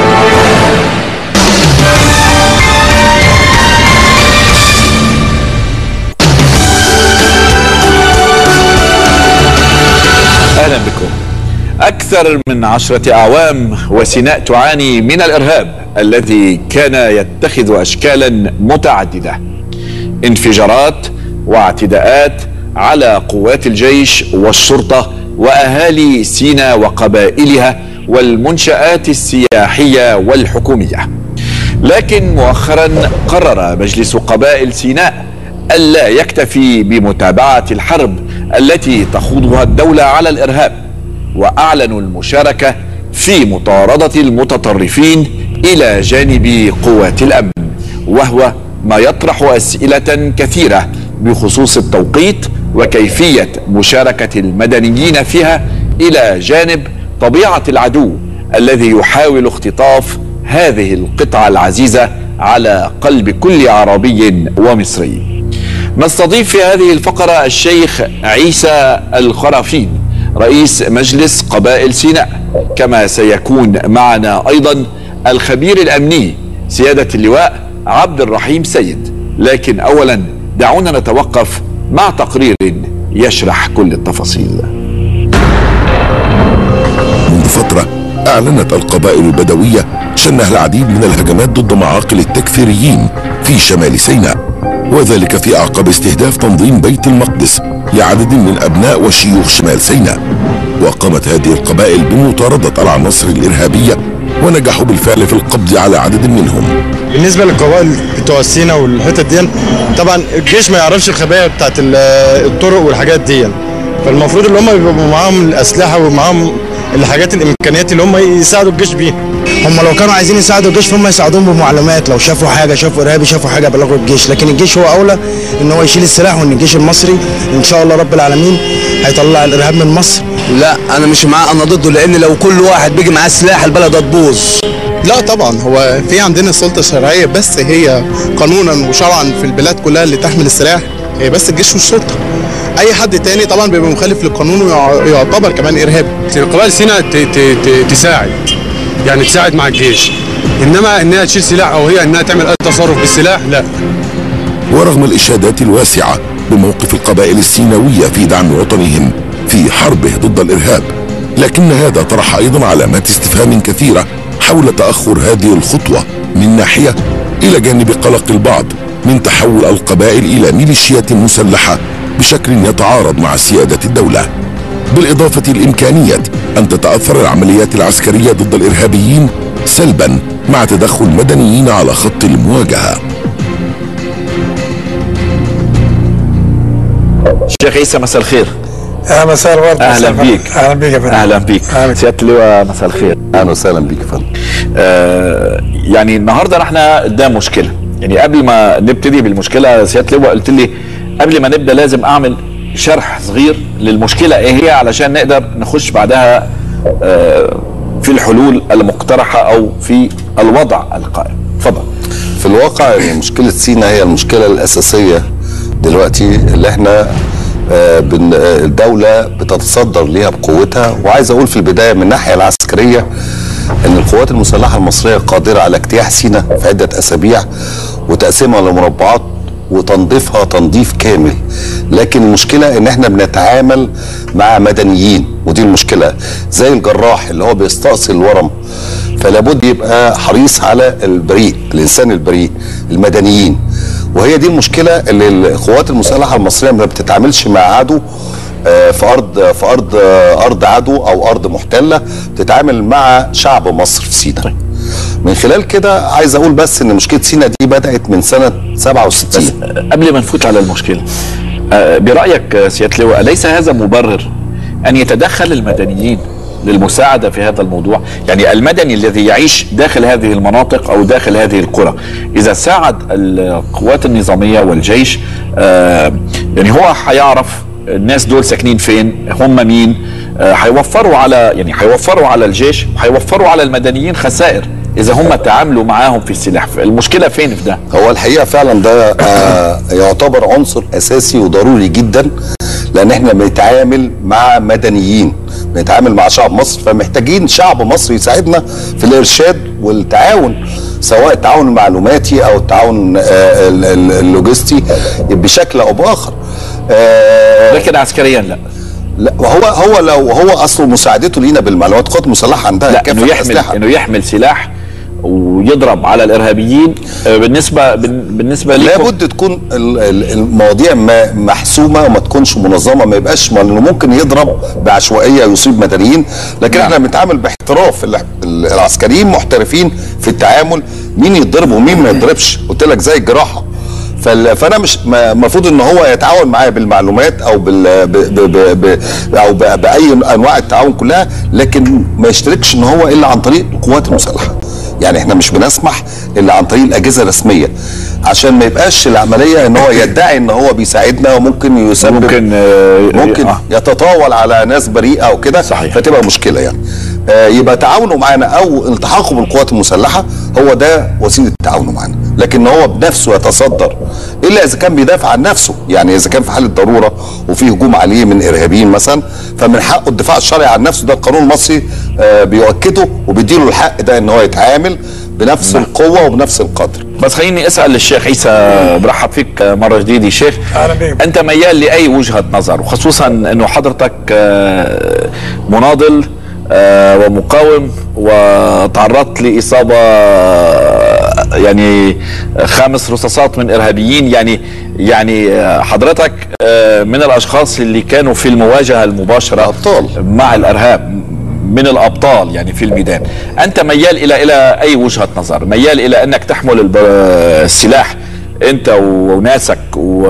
اهلا بكم اكثر من عشرة اعوام وسيناء تعاني من الارهاب الذي كان يتخذ اشكالا متعددة انفجارات واعتداءات على قوات الجيش والشرطة واهالي سيناء وقبائلها والمنشآت السياحية والحكومية لكن مؤخرا قرر مجلس قبائل سيناء ألا يكتفي بمتابعة الحرب التي تخوضها الدولة على الإرهاب وأعلنوا المشاركة في مطاردة المتطرفين إلى جانب قوات الأمن وهو ما يطرح أسئلة كثيرة بخصوص التوقيت وكيفية مشاركة المدنيين فيها إلى جانب طبيعة العدو الذي يحاول اختطاف هذه القطعة العزيزة على قلب كل عربي ومصري نستضيف في هذه الفقرة الشيخ عيسى الخرافين رئيس مجلس قبائل سيناء كما سيكون معنا أيضا الخبير الأمني سيادة اللواء عبد الرحيم سيد لكن أولا دعونا نتوقف مع تقرير يشرح كل التفاصيل منذ فترة أعلنت القبائل البدوية شنها العديد من الهجمات ضد معاقل التكفيريين في شمال سيناء وذلك في أعقاب استهداف تنظيم بيت المقدس لعدد من أبناء وشيوخ شمال سيناء وقامت هذه القبائل بمطاردة العناصر الإرهابية ونجحوا بالفعل في القبض على عدد منهم بالنسبه للقبائل بتوع سينا والحتت دي طبعا الجيش ما يعرفش الخبايا بتاعت ال- الطرق والحاجات دي فالمفروض اللي هم بيبقوا معاهم الاسلحه ومعاهم الحاجات الامكانيات اللي هم يساعدوا الجيش بيها هم لو كانوا عايزين يساعدوا الجيش فهم يساعدوهم بمعلومات لو شافوا حاجه شافوا ارهابي شافوا حاجه بلغوا الجيش لكن الجيش هو اولى ان هو يشيل السلاح وان الجيش المصري ان شاء الله رب العالمين هيطلع الارهاب من مصر لا انا مش معاه انا ضده لان لو كل واحد بيجي معاه سلاح البلد هتبوظ لا طبعا هو في عندنا السلطه الشرعيه بس هي قانونا وشرعا في البلاد كلها اللي تحمل السلاح هي بس الجيش والشرطه اي حد تاني طبعا بيبقى مخالف للقانون ويعتبر كمان ارهابي قبائل سيناء ت- ت- ت- تساعد يعني تساعد مع الجيش انما انها تشيل سلاح او هي انها تعمل اي تصرف بالسلاح لا ورغم الإشادات الواسعة بموقف القبائل السيناوية في دعم وطنهم في حربه ضد الإرهاب لكن هذا طرح أيضا علامات استفهام كثيرة حول تأخر هذه الخطوة من ناحية إلى جانب قلق البعض من تحول القبائل إلى ميليشيات مسلحة بشكل يتعارض مع سيادة الدولة بالإضافة لإمكانية أن تتأثر العمليات العسكرية ضد الإرهابيين سلبا مع تدخل مدنيين على خط المواجهة شيخ عيسى مساء الخير يا مساء الورد اهلا مساء الفل. بيك اهلا بيك يا فندم اهلا بيك سياده اللواء مساء الخير اهلا وسهلا بيك يا فندم آه يعني النهارده احنا قدام مشكله يعني قبل ما نبتدي بالمشكله سياده اللواء قلت لي قبل ما نبدا لازم اعمل شرح صغير للمشكله ايه هي علشان نقدر نخش بعدها آه في الحلول المقترحه او في الوضع القائم اتفضل في الواقع إن مشكلة سينا هي المشكلة الأساسية دلوقتي اللي احنا آه، بن- آه، الدولة بتتصدر ليها بقوتها وعايز أقول في البداية من الناحية العسكرية إن القوات المسلحة المصرية قادرة على اجتياح سينا في عدة أسابيع وتقسيمها لمربعات وتنظيفها تنظيف كامل لكن المشكلة ان احنا بنتعامل مع مدنيين ودي المشكلة زي الجراح اللي هو بيستأصل الورم فلا بد يبقى حريص على البريء الانسان البريء المدنيين وهي دي المشكلة اللي القوات المسلحة المصرية ما بتتعاملش مع عدو آه، في ارض في ارض آه، ارض عدو او ارض محتله بتتعامل مع شعب مصر في سيناء من خلال كده عايز اقول بس ان مشكله سينا دي بدات من سنه 67 قبل ما نفوت على المشكله آه، برايك آه، سياده اللواء اليس هذا مبرر ان يتدخل المدنيين للمساعده في هذا الموضوع يعني المدني الذي يعيش داخل هذه المناطق او داخل هذه القرى اذا ساعد القوات النظاميه والجيش آه يعني هو هيعرف الناس دول ساكنين فين هم مين آه، هيوفروا على يعني هيوفروا على الجيش هيوفروا على المدنيين خسائر اذا هم تعاملوا معاهم في السلاح المشكله فين في ده هو الحقيقه فعلا ده آه يعتبر عنصر اساسي وضروري جدا لان احنا بنتعامل مع مدنيين بنتعامل مع شعب مصر فمحتاجين شعب مصر يساعدنا في الارشاد والتعاون سواء التعاون المعلوماتي او التعاون آه ال- ال- اللوجستي بشكل او باخر آه لكن عسكريا لا لا وهو هو لو هو اصله مساعدته لينا بالمعلومات القوات المسلحه عندها لا كافة انه يحمل الأسلحة. انه يحمل سلاح ويضرب على الارهابيين آه، بالنسبه بال- بالنسبه لكم لابد تكون ال- ال- المواضيع ما- محسومه وما تكونش منظمه ما يبقاش ما لانه ممكن يضرب بعشوائيه يصيب مدنيين لكن احنا بنتعامل باحتراف ال- ال- العسكريين محترفين في التعامل مين يتضرب ومين ما يتضربش قلت لك زي الجراحه فال- فانا مش ما- المفروض ان هو يتعاون معايا بالمعلومات او بال ب ب ب ب او ب باي انواع التعاون كلها لكن ما يشتركش ان هو الا عن طريق القوات المسلحه يعني احنا مش بنسمح الا عن طريق الاجهزه الرسميه عشان ما يبقاش العمليه ان هو يدعي ان هو بيساعدنا وممكن يسبب ممكن ممكن آه. يتطاول على ناس بريئه او كده صحيح. فتبقى مشكله يعني آه يبقى تعاونه معانا او التحاقه بالقوات المسلحه هو ده وسيله تعاونه معانا لكن هو بنفسه يتصدر الا اذا كان بيدافع عن نفسه يعني اذا كان في حاله ضروره وفي هجوم عليه من ارهابيين مثلا فمن حقه الدفاع الشرعي عن نفسه ده القانون المصري آه بيؤكده وبيديله الحق ده ان هو يتعامل بنفس القوه وبنفس القدر بس خليني اسال الشيخ عيسى برحب فيك مره جديده شيخ أهلا بك. انت ميال لاي وجهه نظر وخصوصا انه حضرتك آه، مناضل آه، ومقاوم وتعرضت لاصابه آه، يعني خمس رصاصات من ارهابيين يعني يعني آه، حضرتك آه، من الاشخاص اللي كانوا في المواجهه المباشره أبطال. مع الارهاب من الابطال يعني في الميدان انت ميال الى الى اي وجهه نظر ميال الى انك تحمل الب- السلاح انت وناسك و-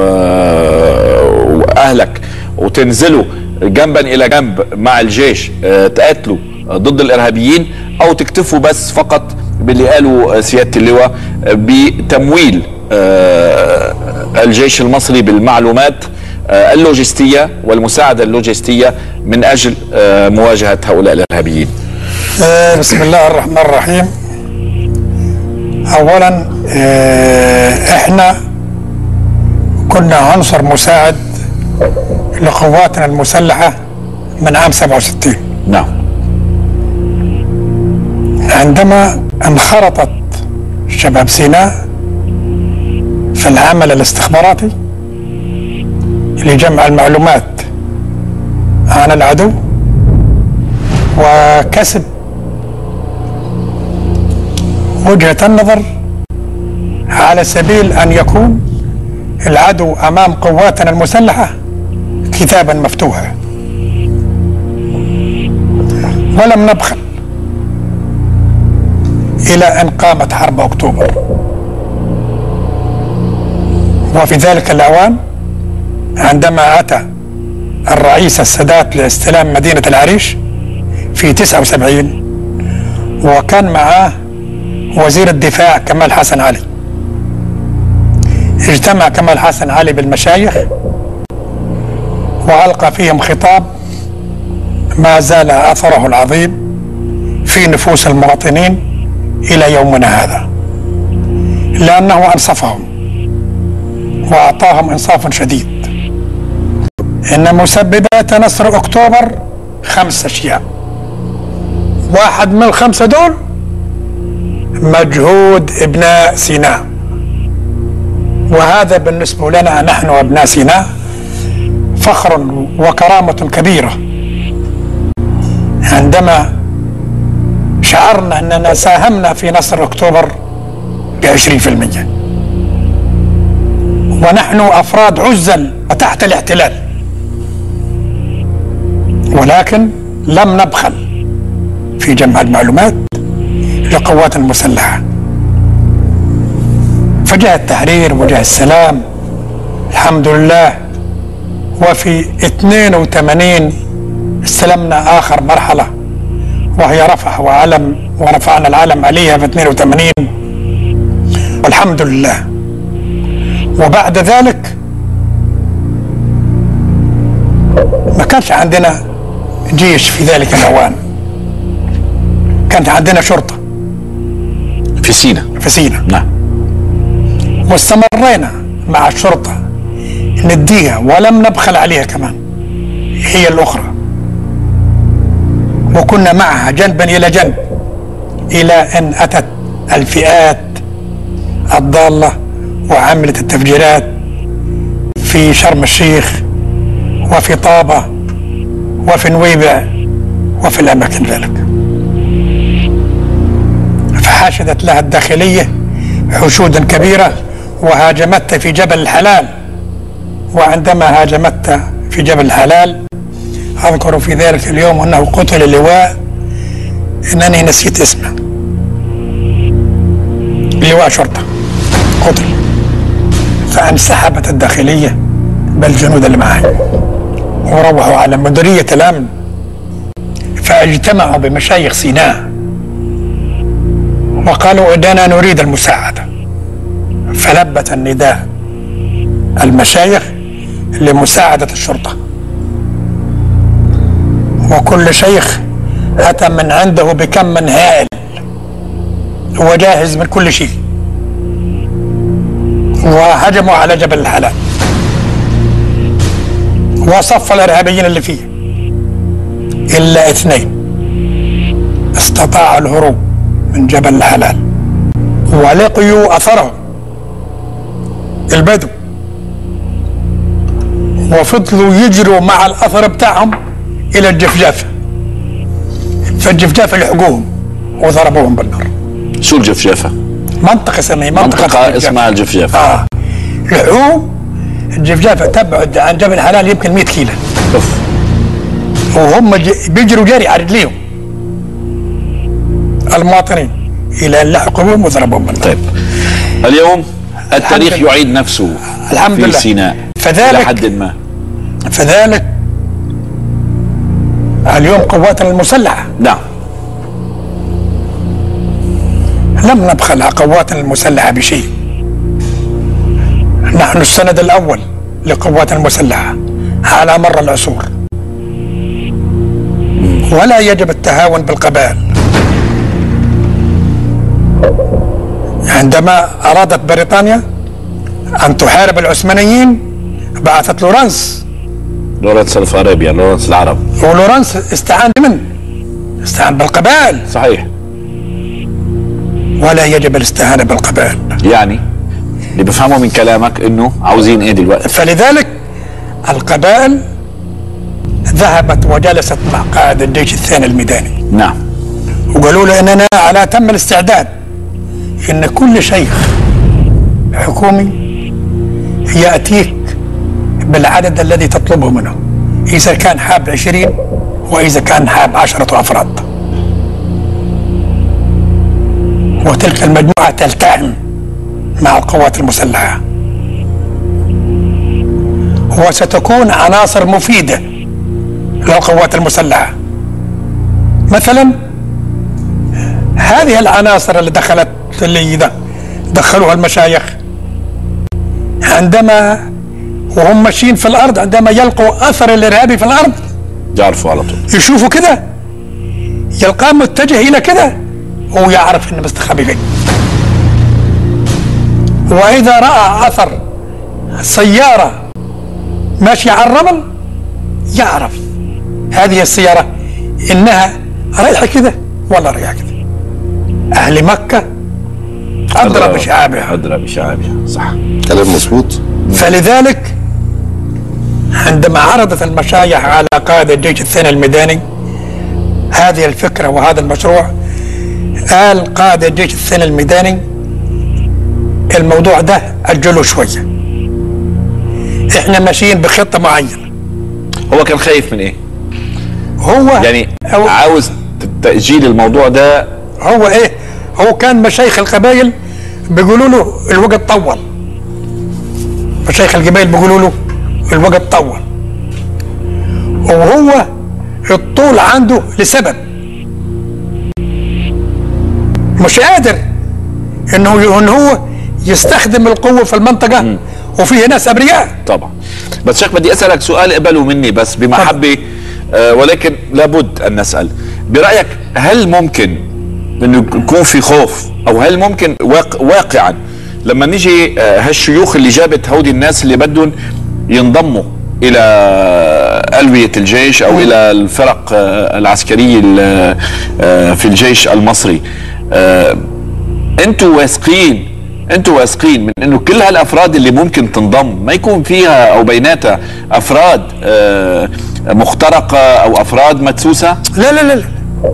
واهلك وتنزلوا جنبا الى جنب مع الجيش آه، تقاتلوا ضد الارهابيين او تكتفوا بس فقط باللي قالوا سياده اللواء آه، بتمويل آه، الجيش المصري بالمعلومات آه، اللوجستيه والمساعده اللوجستيه من اجل آه، مواجهه هؤلاء الارهابيين. آه، بسم الله الرحمن الرحيم اولا آه، احنا كنا عنصر مساعد لقواتنا المسلحه من عام 67 نعم عندما انخرطت شباب سيناء في العمل الاستخباراتي لجمع المعلومات عن العدو وكسب وجهة النظر على سبيل أن يكون العدو أمام قواتنا المسلحة كتابا مفتوحا ولم نبخل إلى أن قامت حرب أكتوبر وفي ذلك الأوان عندما أتى الرئيس السادات لاستلام مدينة العريش في 79 وكان معاه وزير الدفاع كمال حسن علي اجتمع كمال حسن علي بالمشايخ وألقى فيهم خطاب ما زال أثره العظيم في نفوس المواطنين إلى يومنا هذا لأنه أنصفهم وأعطاهم إنصاف شديد إن مسببات نصر أكتوبر خمس أشياء واحد من الخمسة دول مجهود ابناء سيناء وهذا بالنسبة لنا نحن أبناء سيناء فخر وكرامة كبيرة عندما شعرنا أننا ساهمنا في نصر أكتوبر بعشرين في المية ونحن أفراد عزل وتحت الاحتلال ولكن لم نبخل في جمع المعلومات للقوات المسلحة فجاء التحرير وجاء السلام الحمد لله وفي 82 استلمنا آخر مرحلة وهي رفح وعلم ورفعنا العلم عليها في 82 والحمد لله وبعد ذلك ما كانش عندنا جيش في ذلك الأوان كانت عندنا شرطة في سينا في سينا نعم واستمرينا مع الشرطة نديها ولم نبخل عليها كمان هي الأخرى وكنا معها جنبا إلى جنب إلى أن أتت الفئات الضالة وعملت التفجيرات في شرم الشيخ وفي طابة وفي نويبع وفي الأماكن ذلك فحاشدت لها الداخلية حشودا كبيرة وهاجمتها في جبل الحلال وعندما هاجمتها في جبل الحلال أذكر في ذلك اليوم أنه قتل اللواء أنني نسيت اسمه لواء شرطة قتل فانسحبت الداخلية بالجنود اللي معي وروحوا على مديرية الأمن فاجتمعوا بمشايخ سيناء وقالوا إننا نريد المساعدة فلبت النداء المشايخ لمساعدة الشرطة وكل شيخ أتى من عنده بكم من هائل وجاهز من كل شيء وهجموا على جبل الحلال وصف الإرهابيين اللي فيه إلا اثنين استطاعوا الهروب من جبل الحلال ولقيوا أثرهم البدو وفضلوا يجروا مع الأثر بتاعهم إلى الجفجافة فالجفجافة لحقوهم وضربوهم بالنار شو الجفجافة؟ منطقة اسمها منطقة, منطقة الجفجافة. اسمها الجفجافة آه لحقوهم الجفجافة تبعد عن جبل الحلال يمكن 100 كيلو أوف. وهم ج- بيجروا جري على رجليهم المواطنين إلى أن لحقوا بهم وضربوهم بالنار طيب اليوم التاريخ الحمد لله. يعيد نفسه الحمد في لله. سيناء فذلك- إلى حد ما فذلك اليوم قواتنا المسلحة نعم لم نبخل على قواتنا المسلحة بشيء نحن السند الأول لقواتنا المسلحة على مر العصور ولا يجب التهاون بالقبائل عندما أرادت بريطانيا أن تحارب العثمانيين بعثت لورنس لورنس الفارابيا لورنس العرب ولورنس استعان من استعان بالقبائل صحيح ولا يجب الاستهانة بالقبائل يعني اللي بفهمه من كلامك انه عاوزين ايه دلوقتي فلذلك القبائل ذهبت وجلست مع قائد الجيش الثاني الميداني نعم وقالوا له اننا على تم الاستعداد ان كل شيخ حكومي ياتيك بالعدد الذي تطلبه منه اذا كان حاب عشرين واذا كان حاب عشرة افراد وتلك المجموعة تلتحم مع القوات المسلحة وستكون عناصر مفيدة للقوات المسلحة مثلا هذه العناصر اللي دخلت اللي ده دخلوها المشايخ عندما وهم ماشيين في الارض عندما يلقوا اثر الارهابي في الارض يعرفوا على طول يشوفوا كده يلقاه متجه الى كده هو يعرف انه مستخبي فين واذا راى اثر سياره ماشيه على الرمل يعرف هذه السياره انها رايحه كده ولا رايحه كده اهل مكه ادرى بشعابها ادرى بشعابها صح كلام مظبوط فلذلك عندما عرضت المشايخ على قائد الجيش الثاني الميداني هذه الفكرة وهذا المشروع قال قائد الجيش الثاني الميداني الموضوع ده أجله شوية احنا ماشيين بخطة معينة هو كان خايف من ايه؟ هو يعني عاوز تأجيل الموضوع ده هو ايه هو كان مشايخ القبائل بيقولوا له الوقت طول مشايخ القبائل بيقولوا له الوقت طول وهو الطول عنده لسبب مش قادر انه ان هو يستخدم القوه في المنطقه وفيه ناس ابرياء طبعا بس شيخ بدي اسالك سؤال اقبله مني بس بمحبه آه ولكن لابد ان نسال برايك هل ممكن انه يكون في خوف او هل ممكن واق واقعا لما نيجي آه هالشيوخ اللي جابت هودي الناس اللي بدهم ينضموا الى الويه الجيش او الى الفرق آه العسكريه ال- آه في الجيش المصري آه انتوا واثقين انتوا واثقين من انه كل هالافراد اللي ممكن تنضم ما يكون فيها او بيناتها افراد آه، مخترقه او افراد مدسوسه لا لا لا لا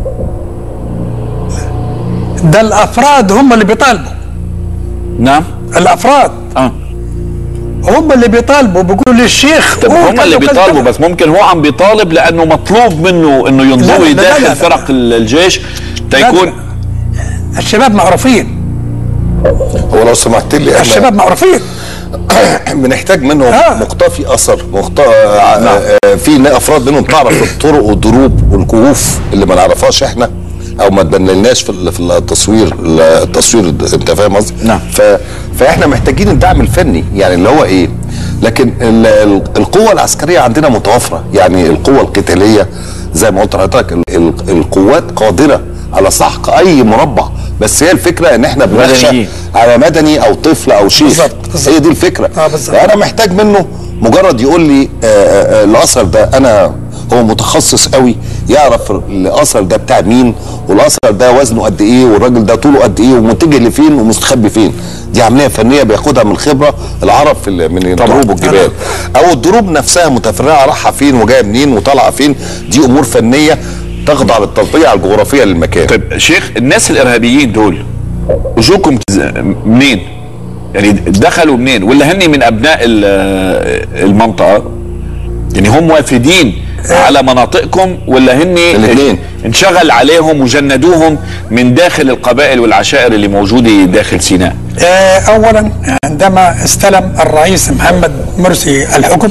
ده الافراد هم اللي بيطالبوا نعم الافراد اه هم اللي بيطالبوا بيقولوا للشيخ طب قول هم كذا اللي وكذا بيطالبوا كذا. بس ممكن هو عم بيطالب لانه مطلوب منه انه لا، لا، ينضوي لا، لا، لا. داخل فرق ال- الجيش تيكون الشباب معروفين هو لو سمحت لي احنا الشباب معروفين بنحتاج منهم مقتفي اثر مقت... نعم. في افراد منهم تعرف الطرق والدروب والكهوف اللي ما نعرفهاش احنا او ما تبنلناش في ال- في التصوير التصوير انت فاهم قصدي؟ نعم ف... فاحنا محتاجين الدعم الفني يعني اللي هو ايه؟ لكن ال... ال- القوه العسكريه عندنا متوافره يعني القوه القتاليه زي ما قلت لحضرتك ال... ال... القوات قادره على سحق اي مربع بس هي الفكره ان احنا بنخشى مدنيين. على مدني او طفل او شيخ هي دي الفكره انا محتاج منه مجرد يقول لي آه، آه، آه، الاثر ده انا هو متخصص قوي يعرف الاثر ده بتاع مين والاثر ده وزنه قد ايه والراجل ده طوله قد ايه ومتجه لفين ومستخبي فين دي عمليه فنيه بياخدها من الخبره العرب في ال- من الدروب والجبال او الدروب نفسها متفرعه رايحه فين وجايه منين وطالعه فين دي امور فنيه تخضع للتطبيع الجغرافيه للمكان طيب شيخ الناس الارهابيين دول اجوكم تز- منين؟ يعني دخلوا منين؟ ولا هني من ابناء ال- المنطقه؟ يعني هم وافدين على مناطقكم ولا هن الاثنين. انشغل عليهم وجندوهم من داخل القبائل والعشائر اللي موجوده داخل سيناء؟ آه، اولا عندما استلم الرئيس محمد مرسي الحكم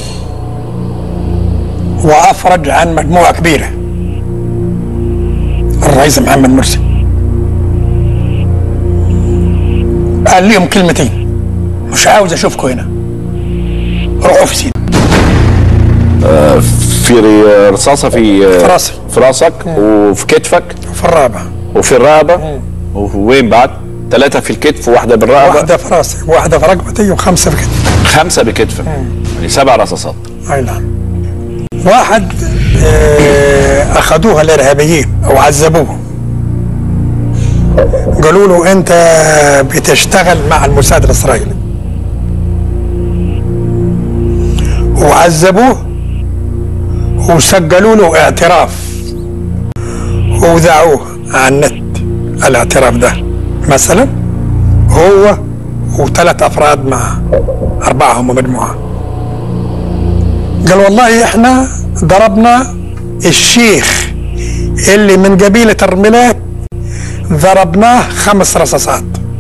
وافرج عن مجموعه كبيره الرئيس محمد مرسي قال لهم كلمتين مش عاوز اشوفكم هنا روحوا في سينا آه، في ر- رصاصه في آه، في راسي. في راسك وفي كتفك في الرابعه وفي الرقبه وين بعد؟ ثلاثه في الكتف وواحده بالرقبه واحده في راسي واحده في رقبتي وخمسه في كتفي خمسه بكتفك يعني سبع رصاصات اي نعم واحد آه، اخذوها الارهابيين او عذبوه قالوا له انت بتشتغل مع الموساد الاسرائيلي وعذبوه وسجلوا له اعتراف وذاعوه على النت الاعتراف ده مثلا هو وثلاث افراد معه اربعه هم مجموعه قال والله احنا ضربنا الشيخ اللي من قبيلة الرملات ضربناه خمس رصاصات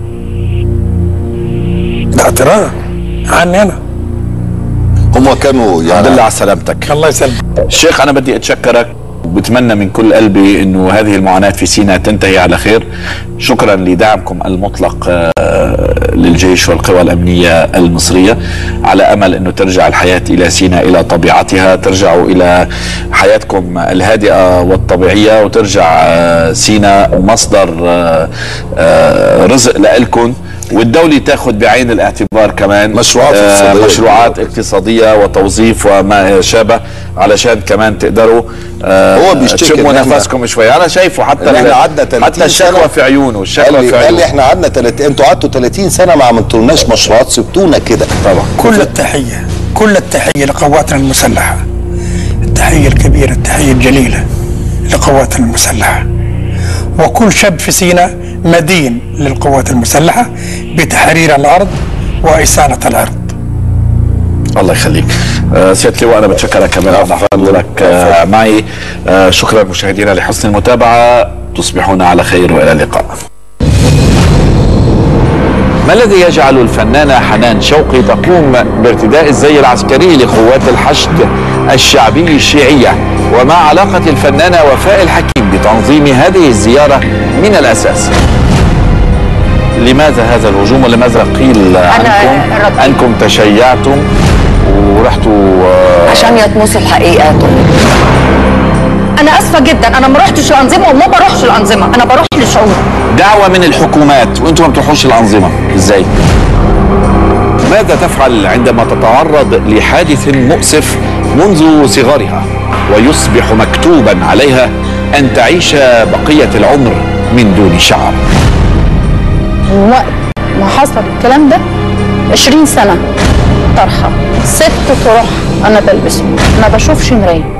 ده اعتراف عني انا هم كانوا الحمد لله على سلامتك الله يسلمك الشيخ انا بدي اتشكرك وبتمنى من كل قلبي انه هذه المعاناه في سيناء تنتهي على خير شكرا لدعمكم المطلق آه، للجيش والقوى الامنيه المصريه على امل انه ترجع الحياه الى سيناء الى طبيعتها ترجعوا الى حياتكم الهادئه والطبيعيه وترجع آه، سيناء مصدر آه، آه، رزق لكم والدولة تاخذ بعين الاعتبار كمان مشروعات آه، اقتصادية. مشروعات اقتصادية وتوظيف وما شابه علشان كمان تقدروا آه، هو بيشتكي تشموا إن إحنا- نفسكم شوي انا شايفه حتى إن احنا ال- قعدنا 30 حتى الشكوى سنة. في عيونه قال الشكوى لي, في قال لي عيونه احنا قعدنا 30 انتوا قعدتوا 30 سنه ما عملتولناش مشروعات سبتونا كده طبعا كل التحية كل التحية لقواتنا المسلحة التحية الكبيرة التحية الجليلة لقواتنا المسلحة وكل شاب في سيناء مدين للقوات المسلحة بتحرير الأرض وإسانة الأرض الله يخليك آه، سيادة اللواء أنا بتشكرك كمان على حضورك آه، معي آه، شكرا مشاهدينا لحسن المتابعة تصبحون على خير وإلى اللقاء ما الذي يجعل الفنانة حنان شوقي تقوم بارتداء الزي العسكري لقوات الحشد الشعبي الشيعية وما علاقة الفنانة وفاء الحكيم بتنظيم هذه الزيارة من الأساس لماذا هذا الهجوم ولماذا قيل عنكم رديت. انكم تشيعتم ورحتوا آه، عشان يطمسوا الحقيقه انا اسفه جدا انا ما رحتش الانظمه وما بروحش الانظمه انا بروح للشعوب دعوة من الحكومات وانتم ما بتروحوش الأنظمة ازاي؟ ماذا تفعل عندما تتعرض لحادث مؤسف منذ صغرها ويصبح مكتوبا عليها أن تعيش بقية العمر من دون شعر وقت ما حصل الكلام ده 20 سنه طرحه ست طرح انا بلبسه ما بشوفش مرايه